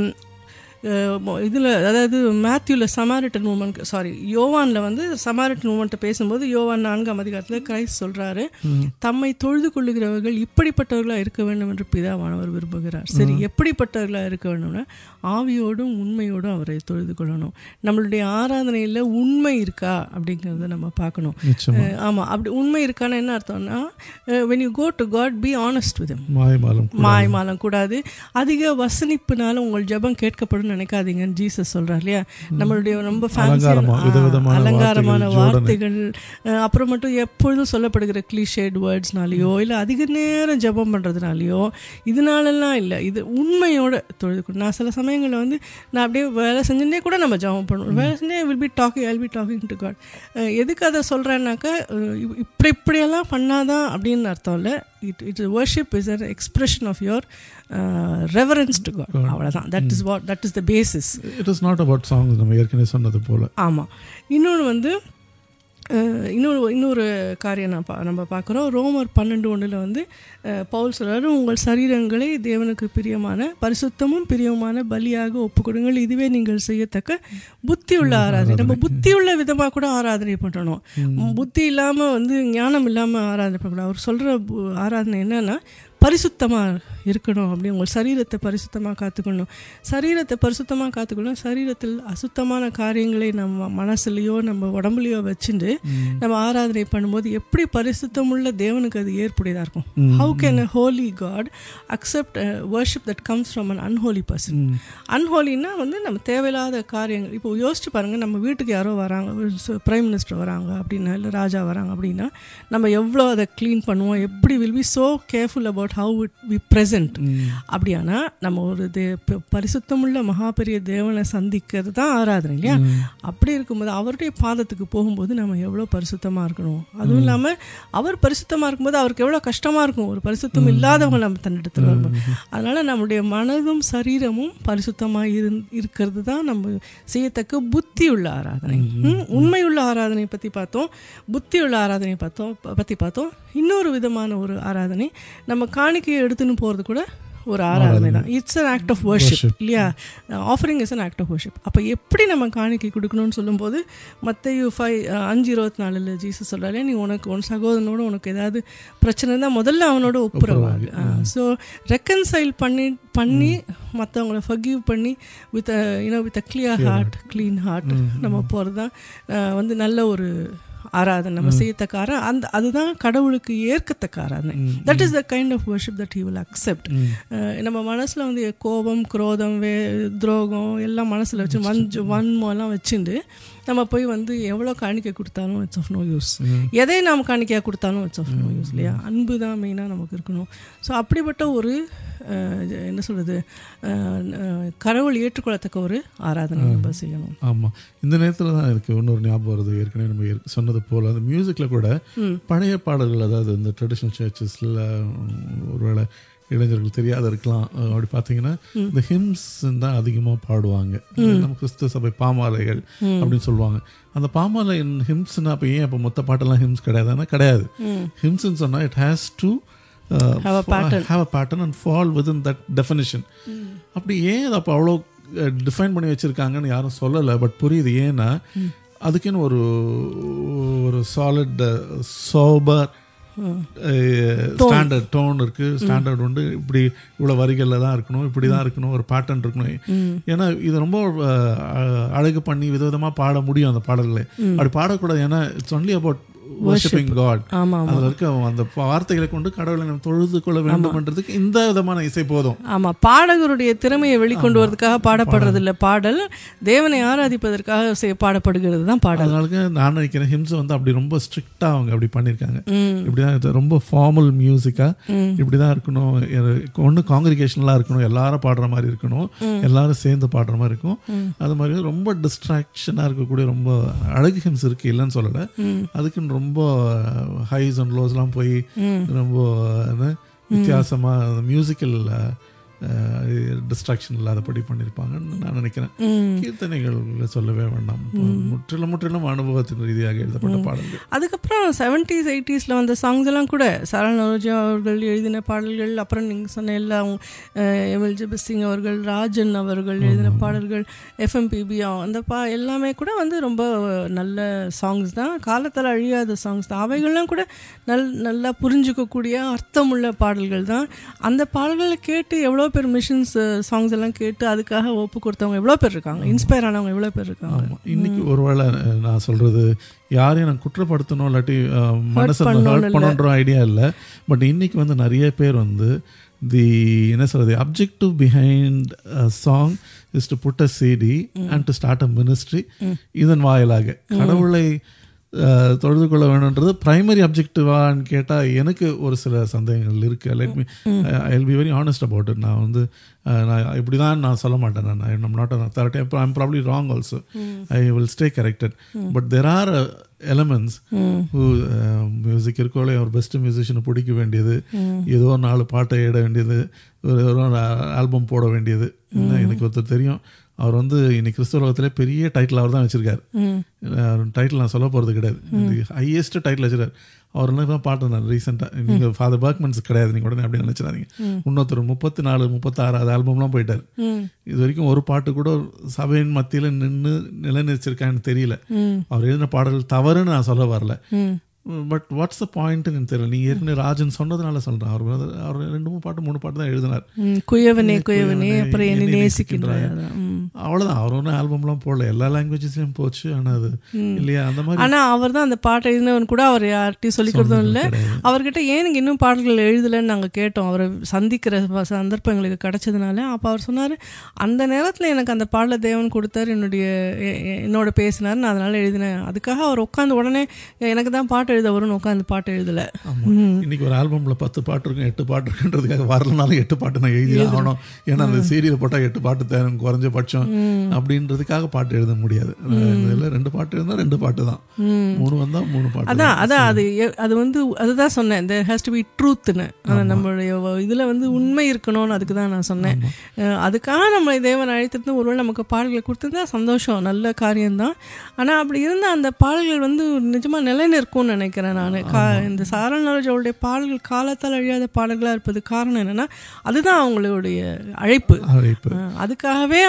இதில் அதாவது மேத்யூவில் சமாரிட்டன் மூமெண்ட் சாரி யோவானில் வந்து சமாரிட்டன் மூமெண்ட்டை பேசும்போது யோவான் நான்காம் அதிகாரத்தில் கிரைஸ்ட் சொல்கிறாரு தம்மை தொழுது கொள்ளுகிறவர்கள் இப்படிப்பட்டவர்களாக இருக்க வேண்டும் என்று பிதாவானவர் விரும்புகிறார் சரி எப்படிப்பட்டவர்களாக இருக்க வேண்டும்னா ஆவியோடும் உண்மையோடும் அவரை தொழுது கொள்ளணும் நம்மளுடைய ஆராதனையில் உண்மை இருக்கா அப்படிங்கிறத நம்ம பார்க்கணும் நிச்சயமா அஹ் ஆமா அப்படி உண்மை இருக்கான்னு என்ன அர்த்தம்னா when you go to God be honest with மாயமாலம் மாய் மாலம் கூடாது அதிக வசனிப்புனால உங்கள் ஜெபம் கேட்கப்படும் நினைக்காதீங்கன்னு ஜீசஸ் சொல்றார் இல்லையா நம்மளுடைய ரொம்ப அலங்காரமா, விதவிதமான அலங்காரமான வார்த்தைகள், வார்த்தைகள் அஹ் அப்புறம் மட்டும் எப்பொழுதும் சொல்லப்படுகிற கிளிஷேட் வேர்ட்ஸ்னாலேயோ இல்லை அதிக நேரம் ஜெபம் பண்ணுறதுனாலையோ இதனாலலாம் இல்லை இது உண்மையோட தொழுது நான் சில சமயங்களில் வந்து நான் அப்படியே வேலை செஞ்சுட்டே கூட நம்ம ஜெபம் பண்ணுவோம் வேலை செஞ்சே will be talking I'll be talking to God எதுக்கு அதை சொல்கிறேன்னாக்கா இப்படி இப்படியெல்லாம் பண்ணாதான் அப்படின்னு அர்த்தம் இல்லை it it worship is an expression of your reverence to God அவ்வளோதான் that is what that is the basis it is not about songs நம்ம ஏற்கனவே சொன்னது போல ஆமாம் இன்னொன்று வந்து அஹ், இன்னொரு இன்னொரு காரியம் நான் பா நம்ம பார்க்குறோம் ரோமர் பன்னெண்டு ஒன்றில் வந்து அஹ், பவுல் சொல்றாரு உங்கள் சரீரங்களை தேவனுக்கு பிரியமான பரிசுத்தமும் பிரியமான பலியாக ஒப்புக்கொடுங்கள் இதுவே நீங்கள் செய்யத்தக்க புத்தி உள்ள ஆராதனை நம்ம புத்தி உள்ள விதமாக கூட ஆராதனை பண்ணணும் புத்தி இல்லாமல் வந்து ஞானம் இல்லாமல் ஆராதனை பண்ணக்கூடாது அவர் சொல்கிற ஆராதனை என்னன்னா பரிசுத்தமாக இருக்கணும் அப்படி உங்கள் சரீரத்தை பரிசுத்தமாக காத்துக்கணும் சரீரத்தை பரிசுத்தமாக காத்துக்கணும் சரீரத்தில் அசுத்தமான காரியங்களை நம்ம மனசுலையோ நம்ம உடம்புலையோ வச்சுட்டு நம்ம ஆராதனை பண்ணும்போது எப்படி பரிசுத்தமுள்ள தேவனுக்கு அது ஏற்புடையதாக இருக்கும் how can a holy God accept worship that comes from an unholy person அன்ஹோலின்னா வந்து நம்ம தேவையில்லாத காரியங்கள் இப்போ யோசிச்சு பாருங்கள் நம்ம வீட்டுக்கு யாரோ வராங்க பிரைம் மினிஸ்டர் வராங்க அப்படின்னா இல்லை ராஜா வராங்க அப்படின்னா நம்ம எவ்வளோ அதை க்ளீன் பண்ணுவோம் எப்படி will be so careful about how it we present அப்படியானா நம்ம ஒரு தே ப- பரிசுத்தமுள்ள மகா பெரிய தேவனை சந்திக்கிறது தான் ஆராதனை இல்லையா அப்படி இருக்கும்போது அவருடைய பாதத்துக்கு போகும்போது நம்ம எவ்வளோ பரிசுத்தமாக இருக்கணும் அதுவும் இல்லாமல் அவர் பரிசுத்தமாக இருக்கும்போது அவருக்கு எவ்வளோ கஷ்டமாக இருக்கும் ஒரு பரிசுத்தம் இல்லாதவங்க நம்ம தன்னிடத்தில் வரும்போது அதனால் நம்முடைய மனதும் சரீரமும் பரிசுத்தமாக இருந் இருக்கிறது தான் நம்ம செய்யத்தக்க புத்தி உள்ள ஆராதனை ம், உண்மையுள்ள ஆராதனை பற்றி பார்த்தோம் புத்தி உள்ள ஆராதனை பார்த்தோம் பற்றி பார்த்தோம் இன்னொரு விதமான ஒரு ஆராதனை நம்ம காணிக்கையை எடுத்துன்னு போகிறது கூட ஒரு ஆராதனை தான் it's an act of worship இல்லையா offering is an act of worship அப்போ எப்படி நம்ம காணிக்கை கொடுக்கணும்னு சொல்லும்போது மத்தையு ஃபைவ் அஞ்சு இருபத்தி நாலில் ஜீசஸ் சொல்கிறாலே நீ உனக்கு உன் சகோதரனோட உனக்கு ஏதாவது பிரச்சனை தான் முதல்ல அவனோட ஒப்புரவாகு ஸோ ரெக்கன்சைல் பண்ணி பண்ணி மற்றவங்கள ஃபர்கிவ் பண்ணி with you know with a clear heart clean heart நம்ம போகிறது தான் வந்து நல்ல ஒரு ஆராதனை நம்ம செய்யத்தக்க ஆரா அந்த அதுதான் கடவுளுக்கு ஏற்கத்தக்க ஆராதனை that is the kind of worship that he will accept நம்ம மனசில் வந்து கோபம் குரோதம் வே துரோகம் எல்லாம் மனசில் வச்சு வஞ்சு வன்மம்லாம் வச்சுட்டு நம்ம போய் வந்து எவ்வளோ காணிக்கை கொடுத்தாலும் இட்ஸ் ஆஃப் நோ யூஸ் எதை நாம் காணிக்கையாக கொடுத்தாலும் இட்ஸ் ஆஃப் நோ யூஸ் இல்லையா அன்பு தான் மெயினாக நமக்கு இருக்கணும் ஸோ அப்படிப்பட்ட ஒரு அஹ், என்ன சொல்கிறது கடவுள் ஏற்றுக்கொள்ளத்தக்க ஒரு ஆராதனை நம்ம செய்யணும் ஆமாம் இந்த நேரத்தில் தான் எனக்கு இன்னொரு ஞாபகம் வருது ஏற்கனவே நம்ம ஏற்க- சொன்னது போல் அந்த மியூசிக்கில் கூட பழைய பாடல்கள் அதாவது இந்த ட்ரெடிஷ்னல் சர்ச்சஸில் ஒருவேளை இளைஞர்கள் தெரியாத இருக்கலாம் அஹ் அப்படி பார்த்தீங்கன்னா இந்த ஹிம்ஸ் தான் அதிகமாக பாடுவாங்க நம்ம கிறிஸ்துவ சபை பாமாலைகள் அப்படின்னு சொல்லுவாங்க அந்த பாமாலை ஹிம்ஸ்னா அப்போ ஏன் அப்போ மொத்த பாட்டெல்லாம் ஹிம்ஸ் கிடையாதுன்னா கிடையாது ஹிம்ஸ்ன்னு சொன்னால் it has to Have a pattern. Have a pattern and fall with that definition அப்படி ஏன் அதை அப்போ அவ்வளோ டிஃபைன் பண்ணி வச்சுருக்காங்கன்னு யாரும் சொல்லலை பட் புரியுது ஏன்னா அதுக்குன்னு ஒரு ஒரு சாலிட் சோபர் ஸ்டாண்டர்ட் டோன் இருக்கு ஸ்டாண்டர்ட் உண்டு இப்படி இவ்வளோ வரிகளில் தான் இருக்கணும் இப்படி தான் இருக்கணும் ஒரு பேட்டர்ன் இருக்கணும் ஏன்னா இது ரொம்ப அஹ், அழகு பண்ணி விதவிதமாக பாட முடியும் அந்த பாடல்களை அப்படி பாடக்கூடாது ஏன்னா it's only about worshipping God ஆமாம் அதில் இருக்க அந்த வார்த்தைகளை கொண்டு கடவுளை நம்ம தொழுது கொள்ள வேண்டும்ன்றதுக்கு இந்த விதமான இசை போதும் ஆமாம் பாடகருடைய திறமையை வெளிக்கொண்டு வரதுக்காக பாடப்படுறது இல்லை பாடல் தேவனை ஆராதிப்பதற்காக செய்- பாடப்படுகிறது தான் பாடல் அதனால நான் நினைக்கிறேன் ஹிம்ஸ் வந்து அப்படி ரொம்ப ஸ்ட்ரிக்டா அவங்க அப்படி பண்ணியிருக்காங்க இப்படிதான் இது ரொம்ப ஃபார்மல் மியூசிக்கா இப்படிதான் இருக்கணும் ஒன்று காங்கிரிகேஷனலாக இருக்கணும் எல்லாரும் பாடுற மாதிரி இருக்கணும் எல்லாரும் சேர்ந்து பாடுற மாதிரி இருக்கும் அது மாதிரி ரொம்ப டிஸ்ட்ராக்ஷனாக இருக்கக்கூடிய ரொம்ப அழகு ஹிம்ஸ் இருக்கு இல்லைன்னு சொல்லலை அதுக்குன்னு ரொம்ப ஹைஸ் அண்ட் லோஸ்லாம் போய் ரொம்ப என்ன, வித்தியாசமா மியூசிக்கல் டிஸ்ட்ராக்ஷன் இல்லாதபடி பண்ணியிருப்பாங்கன்னு நான் நினைக்கிறேன் கீர்த்தனைகள் சொல்லவே வேண்டாம் முற்றிலும் முற்றிலும் அனுபவத்தின் ரீதியாக எழுதப்பட்ட பாடல்கள் அதுக்கப்புறம் செவன்டீஸ் எயிட்டிஸில் வந்த சாங்ஸ் எல்லாம் கூட சரண் நரோஜா அவர்கள் எழுதின பாடல்கள் அப்புறம் நீங்கள் சொன்ன எல்லாம் எம்எல் ஜிபஸ் சிங் அவர்கள் ராஜன் அவர்கள் எழுதின பாடல்கள் எஃப்எம்பிபி அந்த பா எல்லாமே கூட வந்து ரொம்ப நல்ல சாங்ஸ் தான் காலத்தால் அழியாத சாங்ஸ் தான் அவைகள்லாம் கூட நல் நல்லா புரிஞ்சுக்கக்கூடிய அர்த்தமுள்ள பாடல்கள் தான் அந்த பாடல்களை கேட்டு எவ்வளோ பேர் மிஷின்ஸ் சாங்ஸ் எல்லாம் கேட்டு அதுக்காக ஒப்பு கொடுத்தவங்க எவ்வளோ பேர் இருக்காங்க இன்ஸ்பயர் ஆனவங்க எவ்வளோ பேர் இருக்காங்க ஆமா. இன்னைக்கு ஒருவேளை அஹ், நான் சொல்றது யாரையும் நான் குற்றப்படுத்தணும் இல்லாட்டி அஹ், மனசை பண்ணணும்னு ஹர்ட் பண்ணுன்ற ஐடியா இல்லை பட் இன்னைக்கு வந்து நிறைய பேர் வந்து தி என்ன சொல்றது objective behind song is to put a CD and to start a ministry இதன் வாயிலாக கடவுளை அஹ், தொழுது கொள்ள வேணுன்றது பிரைமரி அப்ஜெக்டிவான்னு கேட்டால் எனக்கு ஒரு சில சந்தேகங்கள் இருக்கு let me I be very honest about it நான் வந்து அஹ், நான் இப்படி தான் நான் சொல்ல மாட்டேன் நான் I'm not authority I'm probably wrong also I will stay corrected but there are elements music இருக்கோலே ஒரு பெஸ்ட் மியூசிஷியனை பிடிக்க வேண்டியது ஏதோ நாலு பாட்டை இட வேண்டியது ஒரு ஒரு ஆல்பம் போட வேண்டியது என்ன, எனக்கு ஒருத்தர் தெரியும் அவர் வந்து இன்னைக்கு கிறிஸ்தவ உலகத்திலே பெரிய டைட்டில் அவர் தான் வச்சிருக்காரு டைட்டில் நான் சொல்ல போகிறது கிடையாது ஹையஸ்ட் டைட்டில் வச்சிருக்காரு அவர் என்ன தான் பாட்டு நான் ரீசெண்டாக நீங்கள் ஃபாதர் பர்க்மன்ஸ் கிடையாது நீங்கள் உடனே அப்படி நினச்சிடாதீங்க இன்னொருத்தர் முப்பத்தி நாலு முப்பத்தாறாவது ஆல்பம்லாம் போயிட்டார் இது வரைக்கும் ஒரு பாட்டு கூட சபையின் மத்தியில் நின்று நிலைநிறுத்திருக்கான்னு தெரியல அவர் எழுதின பாடல்கள் தவறுன்னு நான் சொல்ல வரல பட் வாட்ஸ் த பாயிண்ட்னு தெரியல நீங்க ஏற்கனவே ராஜன் சொன்னதுனால சொல்றேன் அவர் வந்து- அவர் ரெண்டு மூணு பாட்டு மூணு பாட்டு தான் எழுதினார் ம், குயவனே குயவனே குயவனே, அப்புறம் என்னை என்னை நேசிக்கின்றாய் நேசிக்கின்றாய். அதான். ம். அவ்வளவுதான் அவர் ஒன்றும் ஆல்பம்லாம் போடல எல்லா லாங்குவேஜஸ்லயும் போச்சு ஆனா அது இல்லையா அந்த மாதிரி ஆனா அவர் தான் அந்த பாட்டை எழுதினவன் கூட அவர் யார்கிட்டயும் சொல்லிக்கிறதும் இல்லை அவர்கிட்ட ஏன் நீங்க இன்னும் பாடல்கள் எழுதலைன்னு நாங்க கேட்டோம் அவரை சந்திக்கிற ச- சந்தர்ப்பம் எங்களுக்கு கிடைச்சதுனால அப்ப அவர் சொன்னாரு அந்த நேரத்துல எனக்கு அந்த பாடல தேவன் கொடுத்தாரு என்னுடைய எ- எ- என்னோட பேசினார் நான் அதனால எழுதினேன் அதுக்காக அவர் உட்காந்து உடனே எனக்கு தான் பாட்டு எழுத வரும்னு உட்காந்து பாட்டு எழுதல ஆமா. இன்னைக்கு ஒரு ஆல்பம்ல பத்து பாட்டு இருக்கும் எட்டு பாட்டு இருக்குன்றதுக்காக வரலனாலும் எட்டு பாட்டு நான் எழுதி ஆகணும் ஏன்னா அந்த சீரியல் போட்டா எட்டு பாட்டு தேவை குறைஞ்சபட்சம் அப்படின்றதுக்காக பாட்டு எழுத முடியாது இதுல ரெண்டு பாட்டு இருந்தா ரெண்டு பாட்டு தான் மூணு வந்தா மூணு பாட்டு அதான் அதான் அது எ- அது வந்து அதுதான் சொன்னேன் தேர் ஹேஸ் டு பி ட்ரூத்னு நம்மளுடைய வ- இதுல வந்து உண்மை இருக்கணும்னு அதுக்கு தான் நான் சொன்னேன் அஹ் அதுக்காக நம்மளை தேவன் அழைத்திருந்து ஒருவேளை நமக்கு பாடல்களை கொடுத்திருந்தா சந்தோஷம் நல்ல காரியம்தான் ஆனா அப்படி இருந்த அந்த பாடல்கள் வந்து நிஜமா நிலைநிற்கும்னு நினைக்கிறேன் நான் கா இந்த சாரண அவருடைய பாடல்கள் காலத்தால் அழியாத பாடல்களா இருப்பது காரணம் என்னன்னா அதுதான் அவங்களுடைய அழைப்பு அழைப்பு அஹ் அதுக்காகவே அவங்கள ஆண்டவர்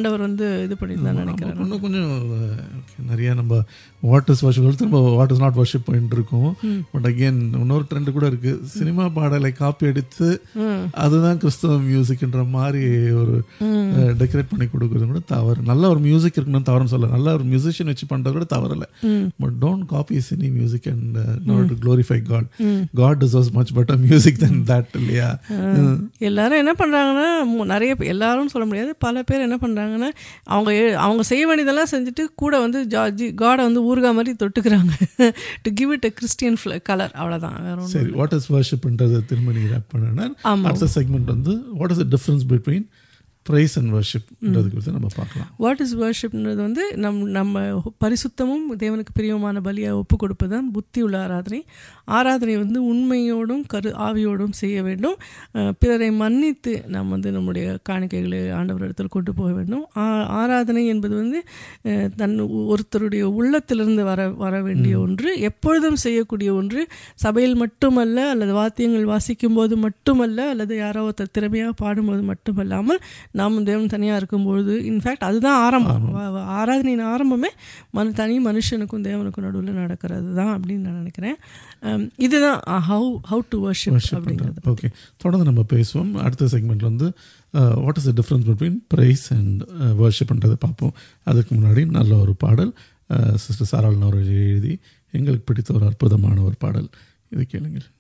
ஆண்டவர் வந்து இது பண்ணிட்டு தான் நினைக்கிறேன் இன்னும் கொஞ்சம் அஹ், okay, நிறைய நம்ம வாட் இஸ் வர்ஷிப் திரும்ப வாட் இஸ் நாட் வர்ஷிப் போயிட்டு இருக்கோம் பட் அகெயின் இன்னொரு ட்ரெண்ட் கூட இருக்கு சினிமா பாடலை காப்பி அடித்து அதுதான் கிறிஸ்தவ மியூசிக்ன்ற மாதிரி ஒரு டெக்கரேட் பண்ணி கொடுக்குறது கூட தவறு நல்ல ஒரு மியூசிக் இருக்கணும்னு தவறுன்னு சொல்ல நல்ல ஒரு மியூசிஷியன் வச்சு பண்றது கூட தவறு இல்லை but don't copy cine music and not glorify God God deserves much better music then that இல்லையா எல்லாரும் என்ன பண்ணுறாங்கன்னா நிறைய பேர் எல்லாரும் சொல்ல முடியாது பல பேர் என்ன பண்ணுறாங்கன்னா அவங்க எ- அவங்க செய்ய வேண்டியதெல்லாம் செஞ்சுட்டு கூட வந்து ஜார்ஜி காடை வந்து ஊறுகா மாதிரி தொட்டுக்கிறாங்க to give it a Christian colour அவ்வளோதான் வேற ஒன்றும் சரி வாட் இஸ் வர்ஷிப்ன்றது திரும்ப நீங்கள் ரேப் பண்ணனா அடுத்த செக்மெண்ட் வந்து what is the difference between praise and வர்ஷிப்ன்றது குறித்து நம்ம பார்க்கலாம் வாட் இஸ் வர்ஷிப்ன்றது வந்து நம் நம்ம பரிசுத்தமும் தேவனுக்கு பிரியமான பலியாக ஒப்பு கொடுப்பது தான் புத்தி உள்ள ஆராதனை ஆராதனை வந்து உண்மையோடும் கரு ஆவியோடும் செய்ய வேண்டும் அஹ் பிறரை மன்னித்து நாம் வந்து நம்முடைய காணிக்கைகளை ஆண்டவர் இடத்தில் கொண்டு போக வேண்டும் ஆ- ஆராதனை என்பது வந்து அஹ், தன் ஒருத்தருடைய உள்ளத்திலிருந்து வர வர வேண்டிய ஒன்று எப்பொழுதும் செய்யக்கூடிய ஒன்று சபையில் மட்டுமல்ல அல்லது வாத்தியங்கள் வாசிக்கும் போது மட்டுமல்ல அல்லது யாரோ ஒருத்தர் திறமையாக பாடும்போது மட்டுமல்லாமல் நாம் தேவன் தனியாக இருக்கும்பொழுது இன்ஃபேக்ட் அதுதான் ஆரம்பம் வ- வ- ஆராதனையின் ஆரம்பமே மனு தனி மனுஷனுக்கும் தேவனுக்கும் நடுவில் நடக்கிறது தான் அப்படின்னு நான் நினைக்கிறேன் அம், இதுதான் how how to worship worship அப்படிங்கிறது ஓகே தொடர்ந்து நம்ம பேசுவோம் அடுத்த செக்மெண்ட்ல வந்து what is the difference between praise and வர்ஷிப்ன்றதை பார்ப்போம் அதுக்கு முன்னாடி நல்ல ஒரு பாடல் சிஸ்டர் சாராளன் அவர்கள் எழுதி எங்களுக்கு பிடித்த ஒரு அற்புதமான ஒரு பாடல் இது கேளுங்கள்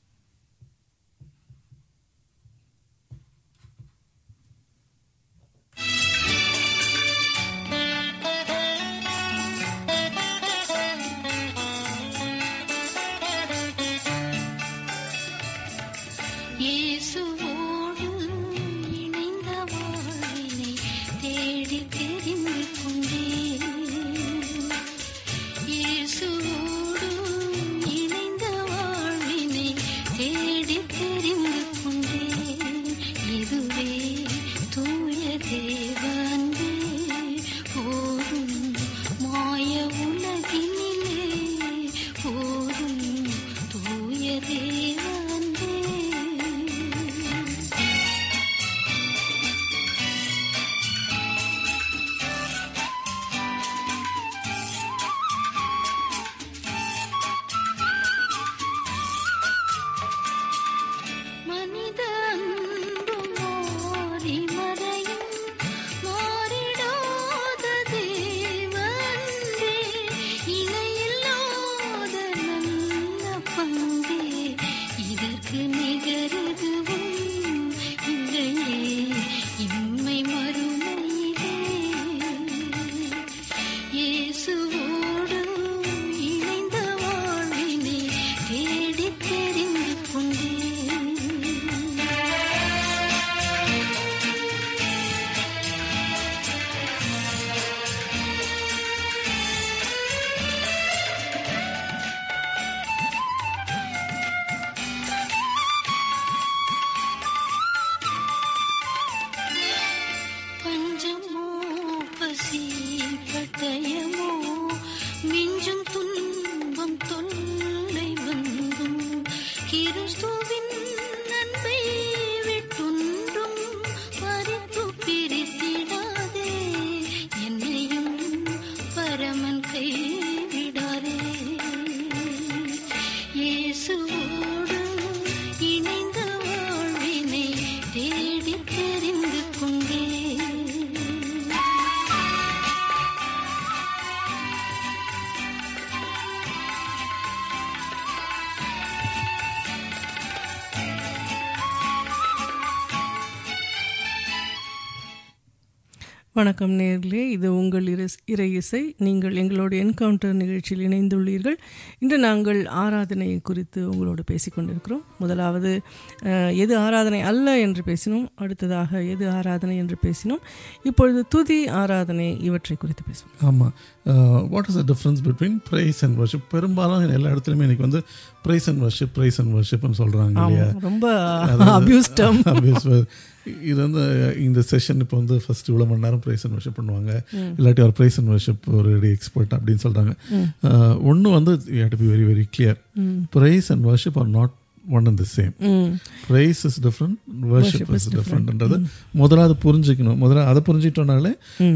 இயேசுவோடு இணைந்த வாழ்வினை தேடி தெரிந்து கொண்டேன் இயேசுவோடு இணைந்த வாழ்வினை தேடி தெரிந்து கொண்டேன் இதுவே தூய தேவன்பே போதும் மாய உலகினிலே போதும் தூய தேவன்பே மனித அன்பு மாறி மறையும் மாறிடாத தேவன்பே இணையில்லாத நல்ல பண்பே இதற்கு நிகரெதுவும் இல்லையே இம்மை மறுமையிலே இயேசுவோடு இணைந்த வாழ்வினை தேடித் தெரிந்து கொண்டேன் பஞ்சமோ பசி பட்டயமோ மிஞ்சும் துன்பம் தொல்லை வந்தும் கிறிஸ்துவின் அன்பை விட்டுண்டும் பறித்து பிரித்திடாதே என்னையும் பரமன் கைவிடாதே இயேசுவோடு இணைந்த வாழ்வினை தேடி தெரிந்து கொண்டேன் வணக்கம் நேர்களே இது உங்கள் இரு இறை இசை நீங்கள் எங்களோட என்கவுண்டர் நிகழ்ச்சியில் இணைந்துள்ளீர்கள் இன்று நாங்கள் ஆராதனை குறித்து உங்களோடு பேசிக்கொண்டிருக்கிறோம் முதலாவது அஹ், எது ஆராதனை அல்ல என்று பேசினோம் அடுத்ததாக எது ஆராதனை என்று பேசினோம் இப்பொழுது துதி ஆராதனை இவற்றை குறித்து பேசுவோம் ஆமாம் what is the difference between praise and worship பெரும்பாலும் எல்லா இடத்துலையுமே இன்னைக்கு வந்து praise and worship praise and வர்ஷிப்னு சொல்கிறாங்க இல்லையா ஆமாம் ரொம்ப அபியூஸ்டம் Abuse word. இது வந்து இந்த செஷன் இப்போ வந்து ஃபர்ஸ்ட் இவ்வளோ மணி நேரம் ப்ரைஸ் அண்ட் வர்ஷிப் பண்ணுவாங்க இல்லாட்டி ஒரு ப்ரைஸ் அண்ட் வர்ஷிப் ஒரு எக்ஸ்பர்ட் அப்படின்னு சொல்கிறாங்க ஒன்று வந்து to be very very clear praise and worship are not one and the same hmm praise is different worship is டிஃப்ரெண்ட்ன்றது முதலாவது புரிஞ்சுக்கணும் முதல்ல அதை புரிஞ்சிட்டோம்னாலே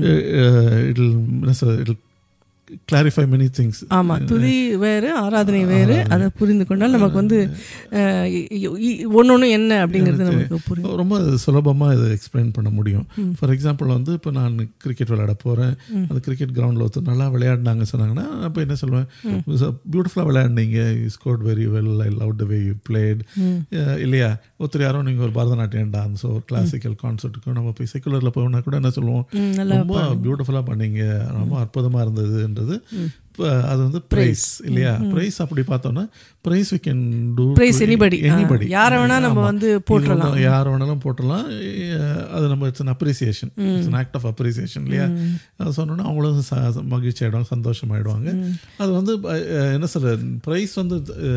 it it clarify many things ஆமா துதி வேறு ஆராதனை வேறு அதை புரிந்து கொண்டால் நமக்கு வந்து ஒன்னொன்னு என்ன அப்படிங்கிறது நமக்கு புரியும் ரொம்ப சுலபமாக இதை எக்ஸ்பிளைன் பண்ண முடியும் ஃபார் எக்ஸாம்பிள் வந்து இப்போ நான் கிரிக்கெட் விளையாட போகிறேன் அந்த கிரிக்கெட் கிரவுண்டில் ஒருத்தர் நல்லா விளையாடினாங்க சொன்னாங்கன்னா அப்போ என்ன சொல்லுவேன் பியூட்டிஃபுல்லாக விளையாடினீங்க you scored very well I love the way you played இல்லையா ஒருத்தர் யாரும் நீங்கள் ஒரு பரதநாட்டியம் டான்ஸோ ஒரு கிளாசிக்கல் கான்சர்ட்டுக்கோ நம்ம போய் செக்குலரில் போகணும்னா கூட என்ன சொல்லுவோம் ம், நல்லா ரொம்ப பியூட்டிஃபுல்லாக பண்ணீங்க ரொம்ப அற்புதமாக இருந்ததுன்றது இப்ப அது வந்து பிரைஸ் இல்லையா பிரைஸ் அப்படி பார்த்தோம்னா praise we can do Praise anybody. Ah, anybody யாரை வேணா நம்ம வந்து போட்டுறலாம். யார் வேணாலும் போட்டுடலாம் அஹ் அது நம்ம it's appreciation it's act of appreciation இல்லையா அது சொன்னோன்னா அவங்களும் ச- ச- மகிழ்ச்சி ஆயிடுவாங்க சந்தோஷமாயிடுவாங்க அது வந்து அஹ், என்ன சொல்ற பிரைஸ் வந்து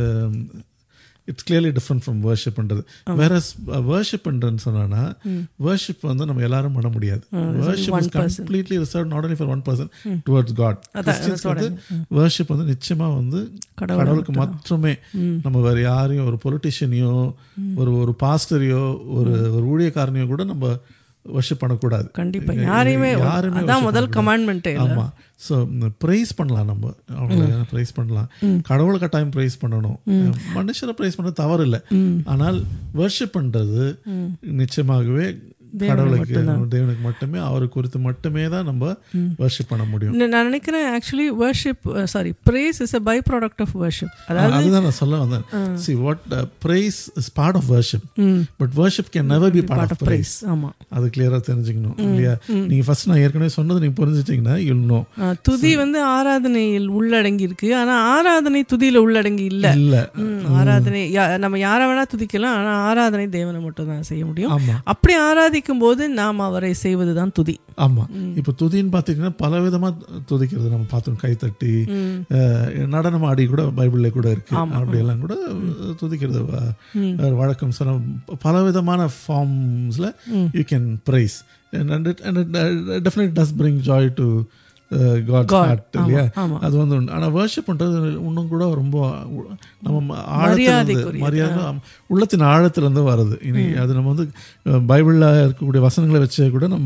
இட்ஸ் கிளியர்லி டிஃப்ரெண்ட் ஃப்ரம் வர்ஷிப்ன்றது வேற வர்ஷிப்ன்றன்னு சொன்னா வர்ஷிப் வந்து நம்ம எல்லாரும் பண்ண முடியாது worship is completely reserve not only for one person towards God Christians வந்து வர்ஷிப் வந்து நிச்சயமா வந்து கடவுளுக்கு மட்டுமே நம்ம வேற யாரையும் ஒரு பொலிட்டிஷியனையோ ஒரு ஒரு பாஸ்டரையோ ஒரு ஒரு ஊழியக்காரனையோ கூட நம்ம வர்ஷிப் பண்ணக்கூடாது கண்டிப்பா யாரையுமே யாருமே அதான் worship முதல் பண்ணக்கூடாது. கமாண்ட்மெண்ட்டே ஆமா ஸோ ப்ரைஸ் பண்ணலாம் நம்ம அவங்கள ப்ரைஸ் பண்ணலாம் கடவுளை கட்டாயம் ப்ரைஸ் பண்ணணும் மனுஷரை ப்ரைஸ் பண்ண தவறு இல்லை ஆனால் வர்ஷிப் பண்றது நிச்சயமாகவே கடவுளுக்கு தேவனுக்கு மட்டுமே அவரை குறித்து மட்டுமே தான் நம்ம வர்ஷிப் பண்ண முடியும் நான் நினைக்கிறேன் actually worship sorry praise is a by product of worship அதாவது அதுதான் நான் சொல்ல வந்தேன் see what praise is part of worship but worship can never be part of praise ஆமா அது கிளியரா தெரிஞ்சுக்கணும் இல்லையா நீங்க ஃபர்ஸ்ட் நான் ஏற்கனவே சொன்னது நீங்க புரிஞ்சுட்டீங்கன்னா யூல் நோ ஆ, துதி வந்து ஆராதனையில் உள்ளடங்கி இருக்கு ஆனா ஆராதனை துதியில உள்ளடங்கி இல்ல இல்ல ம், ஆராதனை யா- நம்ம யாரை வேணா துதிக்கலாம் ஆனா ஆராதனை தேவனை மட்டும் தான் செய்ய முடியும் ஆமா அப்படி ஆராதிக்கும் போது நாம் அவரை செய்வதுதான் துதி ஆமா இப்போ துதின்னு பார்த்தீங்கன்னா பல விதமா துதிக்கிறது நம்ம பார்த்தோம் கைத்தட்டி அஹ், நடனம் ஆடி கூட பைபிள்ல கூட இருக்கு அப்படியெல்லாம் கூட துதிக்கிறது வ- வழக்கம் சொன்ன பல விதமான ஃபார்ம்ஸ்ல you can praise and it and it definite does bring joy to God God. Heart இல்லையா ஆமா. அது வந்து உண்டு. ஆனா வர்ஷிப் பண்றது இன்னும் கூட ரொம்ப உ- நம்ம ஆழத்துல மரியாதைக்குரியது. மரியாதை உள்ளத்தின் ஆழத்துல இருந்து வருது இனி அது நம்ம வந்து அஹ், பைபிள்ல இருக்கக்கூடிய வசனங்களை வச்சு கூட நம்ம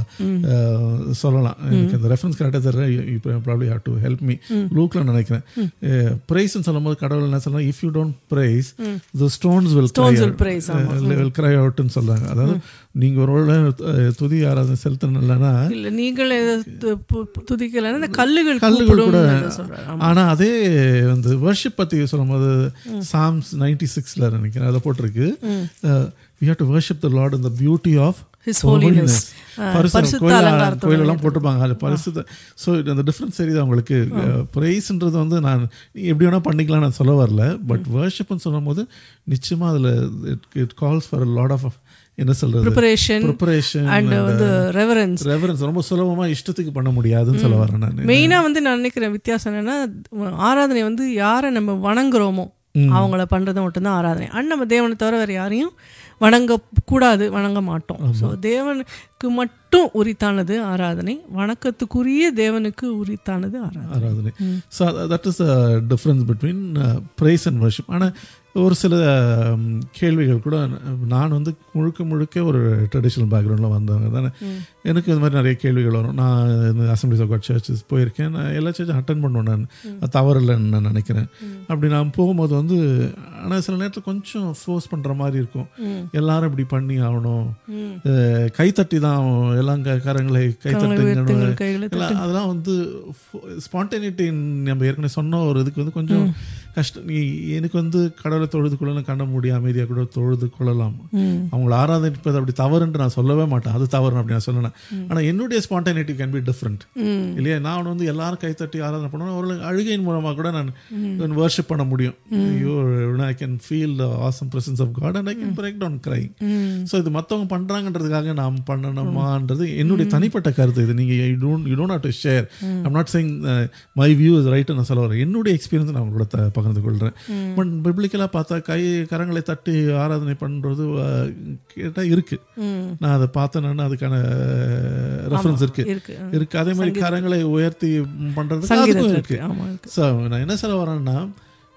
அஹ், சொல்லலாம் எனக்கு இந்த ரெஃபரன்ஸ் கரெக்டாக தெரியல probably have to help me லூக்ல நினைக்கிறேன் ப்ரைஸ்ன்னு சொல்லும்போது கடவுள் என்ன சொல்லலாம் if you don't praise the stones will Stones will praise, ஆமா. வில் கிரை அவுட்னு சொல்றாங்க அதாவது நீங்க ஒரு வேளை, அஹ், துதி ஆராதனை செலுத்தணும் இல்லைன்னா இல்ல நீங்கள் இதை து- பு- பு- துதிக்கலைன்னா இந்த கல்லுகள் கல்லுகள் கூட கூப்பிடும்னு சொல்றாரு. ஆமா. ஆனா அதே வந்து வர்ஷிப் பத்தி சொல்லும்போது சாம்ஸ் நைன்டி சிக்ஸ்ல நினைக்கிறேன் அதில் போட்டிருக்கு we have to worship the Lord இந்த பியூட்டி ஆஃப் His holiness. ஆ, பரிசுத்த அலங்காரத்தோட கோயிலெல்லாம் போட்டிருப்பாங்க அது பரிசுத்த ஸோ அந்த டிஃப்ரென்ஸ் தெரியுது அவங்களுக்கு ப்ரைஸ்ன்றது வந்து நான் நீ எப்படி வேணா பண்ணிக்கலாம் நான் சொல்ல வரல பட் வர்ஷிப்னு சொல்லும் போது நிச்சயமா அதுல it calls for lot of என்ன சொல்றது Preparation ப்ரிப்பரேஷன் அண்ட் வந்து ரெவரன்ஸ் ரெவரன்ஸ் ரொம்ப சுலபமா இஷ்டத்துக்கு பண்ண முடியாதுன்னு சொல்ல வரேன் நான் மெயினா வந்து நான் நினைக்கிறேன் வித்தியாசம் என்னன்னா ஆராதனை வந்து யாரை நம்ம வணங்குறோமோ அவங்கள பண்றது மட்டும்தான் ஆராதனை அண்ட் நம்ம தேவனை தவிர வேற யாரையும் வணங்க கூடாது வணங்க மாட்டோம் ஸோ தேவனுக்கு மட்டும் உரித்தானது ஆராதனை வணக்கத்துக்குரிய தேவனுக்கு உரித்தானது ஆராதனை ஆராதனை so that is the difference between praise and worship ஆனால் ஒரு சில um, கேள்விகள் கூட நான் வந்து முழுக்க முழுக்க ஒரு ட்ரெடிஷ்னல் பேக்ரவுண்டில் வந்தவங்க தானே எனக்கு இது மாதிரி நிறைய கேள்விகள் வரும் நான் இந்த அசம்பிளிஸ் ஆஃப் காட் சர்ச்சஸ் போயிருக்கேன் நான் எல்லா சர்ச்சும் அட்டன் பண்ணுவேன் நான் அது தவறில்லைன்னு நான் நினைக்கிறேன் அப்படி நான் போகும்போது வந்து ஆனால் சில நேரத்தில் கொஞ்சம் ஃபோர்ஸ் பண்ணுற மாதிரி இருக்கும் எல்லாரும் இப்படி பண்ணி ஆகணும் அஹ், கைத்தட்டி தான் எல்லாம் க- கரங்களை உயர்த்துங்கள், கைத்தட்டுங்க கைகளை எல்லாம் அதெல்லாம் வந்து ஸ்பான்டேனிட்டி நம்ம ஏற்கனவே சொன்ன ஒரு இதுக்கு வந்து கொஞ்சம் கஷ்டம் நீ எனக்கு வந்து கடவுளை தொழுது கொள்ளணும் கண்ண முடியும் அமைதியாக கூட தொழுது கொள்ளலாம் அவங்கள ஆராதிப்பது அப்படி தவறுன்னு நான் சொல்லவே மாட்டேன் அது தவறுன்னு அப்படி நான் சொல்லணும் ஆனால் என்னுடைய ஸ்பான்டேனிட்டி கேன் பி டிஃப்ரெண்ட் இல்லையா நான் வந்து எல்லாரும் கைத்தட்டி ஆராதனை பண்ணணும் ஒரு அழுகையின் மூலமாக கூட நான் வர்ஷிப் பண்ண முடியும் ஐயோ I can feel the awesome presence of God and I can break down crying so இது மற்றவங்க பண்ணுறாங்கன்றதுக்காக நாம் பண்ணணுமான்றது என்னுடைய தனிப்பட்ட கருத்து இது நீங்கள் you don't you don't have to share I'm not saying my view is right நான் சொல்ல வரேன் என்னுடைய எக்ஸ்பீரியன்ஸ் நான் உங்களோட த- பகிர்ந்து கொள்கிறேன் பட் பிப்ளிக்கலாக பார்த்தா கை கரங்களை தட்டி ஆராதனை பண்ணுறது கேட்டால் இருக்கு நான் அதை பார்த்தேன்னா அதுக்கான ரெஃபரன்ஸ் இருக்கு இருக்கு இருக்கு அதே மாதிரி கரங்களை உயர்த்தி பண்றதுக்கு சங்கீதத்துல அதுக்கும் இருக்கு இருக்கு ஆமா இருக்கு ஸோ நான் என்ன சொல்ல வரேன்னா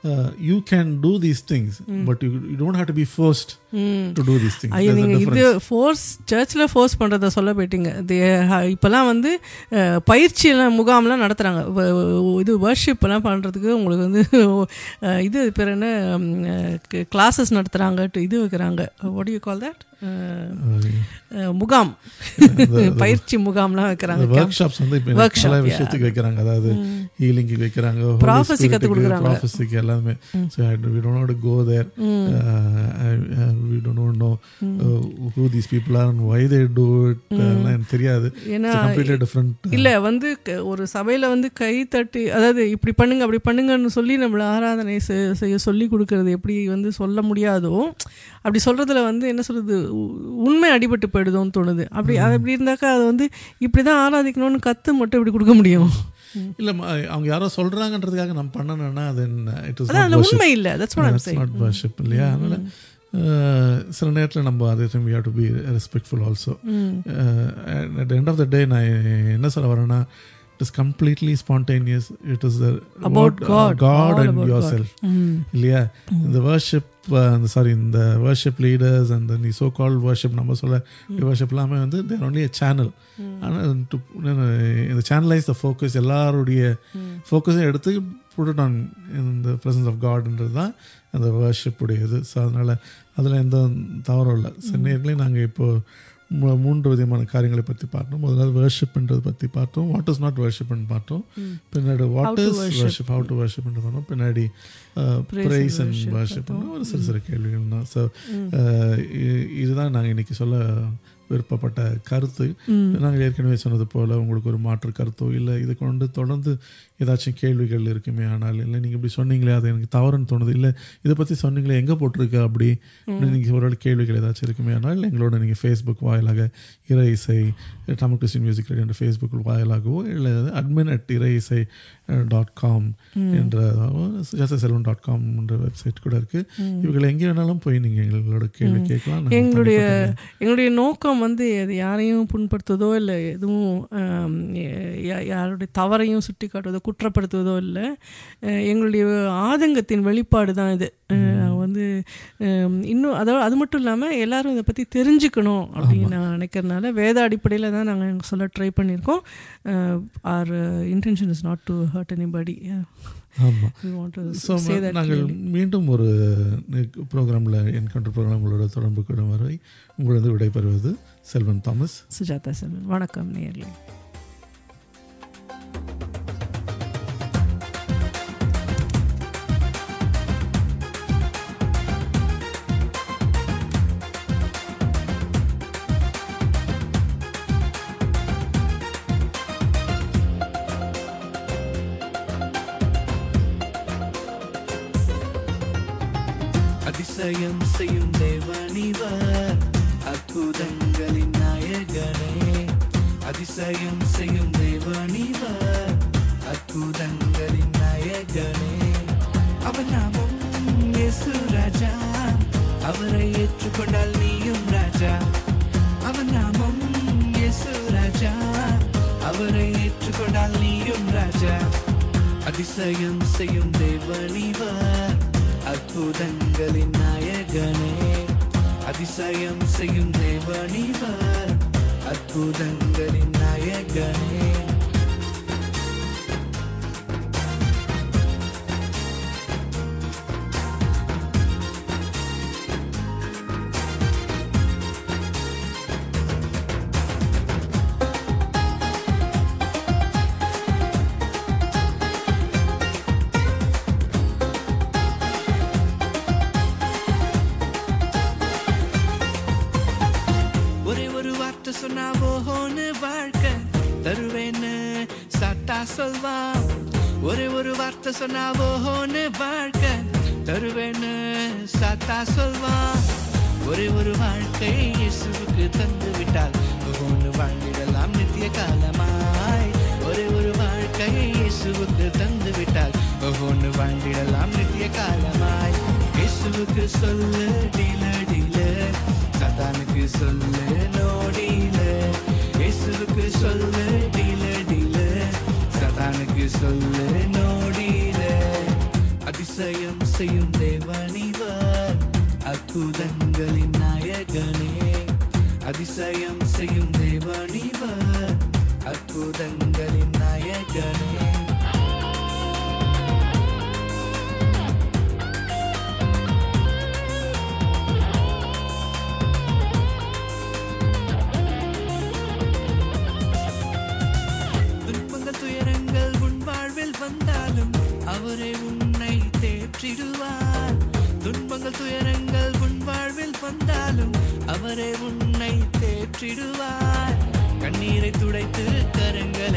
you can do these things but you you don't have to be forced to do these things ஐயோ நீங்கள் இது ஃபோர்ஸ் சர்ச்சில் ஃபோர்ஸ் பண்ணுறத சொல்ல போயிட்டீங்க இது அஹ், இப்போல்லாம் வந்து அஹ், பயிற்சியெல்லாம் முகாம்லாம் நடத்துகிறாங்க இது வர்ஷிப்லாம் பண்ணுறதுக்கு உங்களுக்கு வந்து அஹ், இது பேர் என்ன கிளாஸஸ் நடத்துகிறாங்க இது வைக்கிறாங்க what do you call that அஹ், முகாம் பயிற்சி முகாம்லாம் வைக்கிறாங்க ஒர்க் ஷாப்ஸ் வந்து இப்போ Workshop, பல yeah. விஷயத்துக்கு வைக்கிறாங்க அதாவது ஹீலிங்க்கு வைக்கிறாங்க Prophecy கத்துக் கொடுக்குறாங்க. ப்ராஃபஸிக்கு எல்லாமே so we don't go there we don't know who these people are why they do it எனக்கு தெரியாது ஏன்னா கம்ப்ளீட்லி டிஃப்ரெண்ட் இல்ல வந்து க- ஒரு சபையில வந்து கை தட்டி அதாவது இப்படி பண்ணுங்க அப்படி பண்ணுங்கன்னு சொல்லி நம்மள ஆராதனை செ- செய்ய சொல்லி கொடுக்கறது எப்படி வந்து சொல்ல முடியாதோ அப்படி சொல்றதுல வந்து என்ன சொல்றது உ- உண்மை அடிபட்டு போயிடுதோன்னு தோணுது அப்படி அது அப்படி இருந்தாக்கா அது வந்து இப்படிதான் ஆராதிக்கணும்னு கத்து மட்டும் இப்படி கொடுக்க முடியும் இல்ல ம- அவங்க யாரோ சொல்றாங்கன்றதுக்காக நம்ம பண்ணணும்னா அது இட் இஸ் அதான் அதுல உண்மை இல்ல that's what I'm That's not worship இல்லையா அதனால அஹ், சில நேரத்தில் நம்ம அதே time you to be respectful also at end of the day நான் என்ன சொல்ல வரேன்னா it is completely spontaneous it is About God. God All and about your God. Self இல்லையா இந்த வர்ஷிப் அந்த சாரி இந்த வர்ஷிப் லீடர்ஸ் அந்த நீ சோ கால் வர்ஷிப் நம்ம சொல்ல வர்ஷிப் எல்லாமே வந்து தேர் ஒன்லி சேனல் ஆனால் இந்த சேனலைஸ் த ஃபோக்கஸ் எல்லாருடைய ஃபோக்கஸையும் எடுத்து புட் ஆன் இந்த ப்ரெசன்ஸ் ஆஃப் காட்ன்றது தான் அந்த வர்ஷிப் உடையது ஸோ அதனால் அதில் எந்த தவறும் இல்லை சென்னையிலேயே நாங்கள் இப்போ மூ- மூன்று விதமான காரியங்களை பற்றி பார்த்தோம் முதலாவது வர்ஷிப்ன்றது பற்றி பார்த்தோம் வாட் இஸ் நாட் வர்ஷிப்னு பார்த்தோம் பின்னாடி what to is worship. Worship how to வர்ஷிப்னு பார்த்தோம் பின்னாடி Praise praise and and worship வர்ஷிப்னு ஒரு சிறு சிறு கேள்விகள் தான் ஸோ இதுதான் நாங்கள் இன்னைக்கு சொல்ல விருப்பப்பட்ட கருத்து நாங்கள் ஏற்கனவே சொன்னது போல் உங்களுக்கு ஒரு மாற்று கருத்தோ இல்லை இது கொண்டு தொடர்ந்து ஏதாச்சும் கேள்விகள் இருக்குமே ஆனால் இல்லை நீங்கள் இப்படி சொன்னீங்களே அது எனக்கு தவறுன்னு தோணுது இல்லை இதை பற்றி சொன்னீங்களே எங்கே போட்டிருக்கு அப்படி நீங்கள் ஒரு கேள்விகள் ஏதாச்சும் இருக்குமே ஆனால் எங்களோட நீங்கள் ஃபேஸ்புக் வாயிலாக இறை இசை Tamil Christian music radio Facebook வாயிலாகவோ இல்லை admin at Irai Isai dot com என்ற சுஜாதா செல்வன் டாட் காம் என்ற வெப்சைட் கூட இருக்குது இவங்களை எங்கே வேணாலும் போய் நீங்கள் எங்களோட கேள்வி கேட்கலாம் நாங்க எங்களுடைய தனிப்பட்ட எங்களுடைய நோக்கம் வந்து அது யாரையும் புண்படுத்துவதோ இல்லை எதுவும் ஆம், யா- யாருடைய தவறையும் சுட்டி காட்டுவதோ குற்றப்படுத்துவதோ இல்லை அஹ், எங்களுடைய ஆதங்கத்தின் வெளிப்பாடு தான் இது அஹ், வந்து ஹம், இன்னும் அதோட அது மட்டும் இல்லாமல் எல்லாரும் இதை பற்றி தெரிஞ்சுக்கணும் அப்படின்னு நான் நினைக்கிறதுனால வேத அடிப்படையில் தான் நாங்கள் சொல்ல ட்ரை பண்ணியிருக்கோம் our intention is not to hurt anybody ஆமாம் we want to so say that நாங்கள் clearly. மீண்டும் ஒரு ப்ரோக்ராமில் என்கவுண்டர் ப்ரோக்ராம் உங்களோட தொடர்பு கூடும் வரை உங்களது விடைபெறுவது செல்வன் தாமஸ் சுஜாதா செல்வன் வணக்கம் நேயர்களே அதிசயம் செய்யும் தேவனிவர் அற்புதங்களின் நாயகனே அதிசயம் செய்யும் தேவனிவர் அற்புதங்களின் நாயகனே அவன் நாமம் இயேசு ராஜா அவரை ஏற்றுக்கொண்டால் நீயும் ராஜா அவன் நாமம் இயேசு ராஜா அவரை ஏற்றுக்கொண்டால் நீயும் ராஜா அதிசயம் செய்யும் தேவனிவர் அற்புதங்களின் நாயகனே அதிசயம் செய்யும் தேவனிவர் அற்புதங்களின் நாயகனே ஒரே ஒரு வார்த்தை சொன்னா ஓஹோன்னு வாழ்க்கை தருவேன்னு சாத்தா சொல்வா ஒரே ஒரு வார்த்தை சொன்னா ஓஹோன்னு வாழ்க்கை தருவேன்னு சாத்தா சொல்வா ஒரே ஒரு வாழ்க்கை இயேசுவுக்கு தந்து விட்டால் ஓஹோன்னு வாழ்ந்திடலாம் நித்திய காலமாய் ஒரே ஒரு வாழ்க்கை இயேசுவுக்கு தந்து விட்டால் ஓஹோன்னு வாழ்ந்திடலாம் நித்திய காலமாய் இயேசுவுக்கு சொல்லு டீல டீல சத்தானுக்கு சொல்லு நோடில இயேசுவுக்கு சொல்லு டீல டீல சத்தானுக்கு சொல்லு நோடில அதிசயம் அதிசயம் செய்யும் தேவனிவர் அற்புதங்களின் நாயகனே அதிசயம் செய்யும் தேவனிவர் அற்புதங்களின் நாயகனே துன்பங்கள் துயரங்கள் உன் வாழ்வில் வந்தாலும் அவரே உன்னை தேற்றிடுவார் துன்பங்கள் துயரங்கள் உன் வாழ்வில் வந்தாலும் அவரே உன்னை தேற்றிடுவார் கண்ணீரை துடைத்து கரங்களை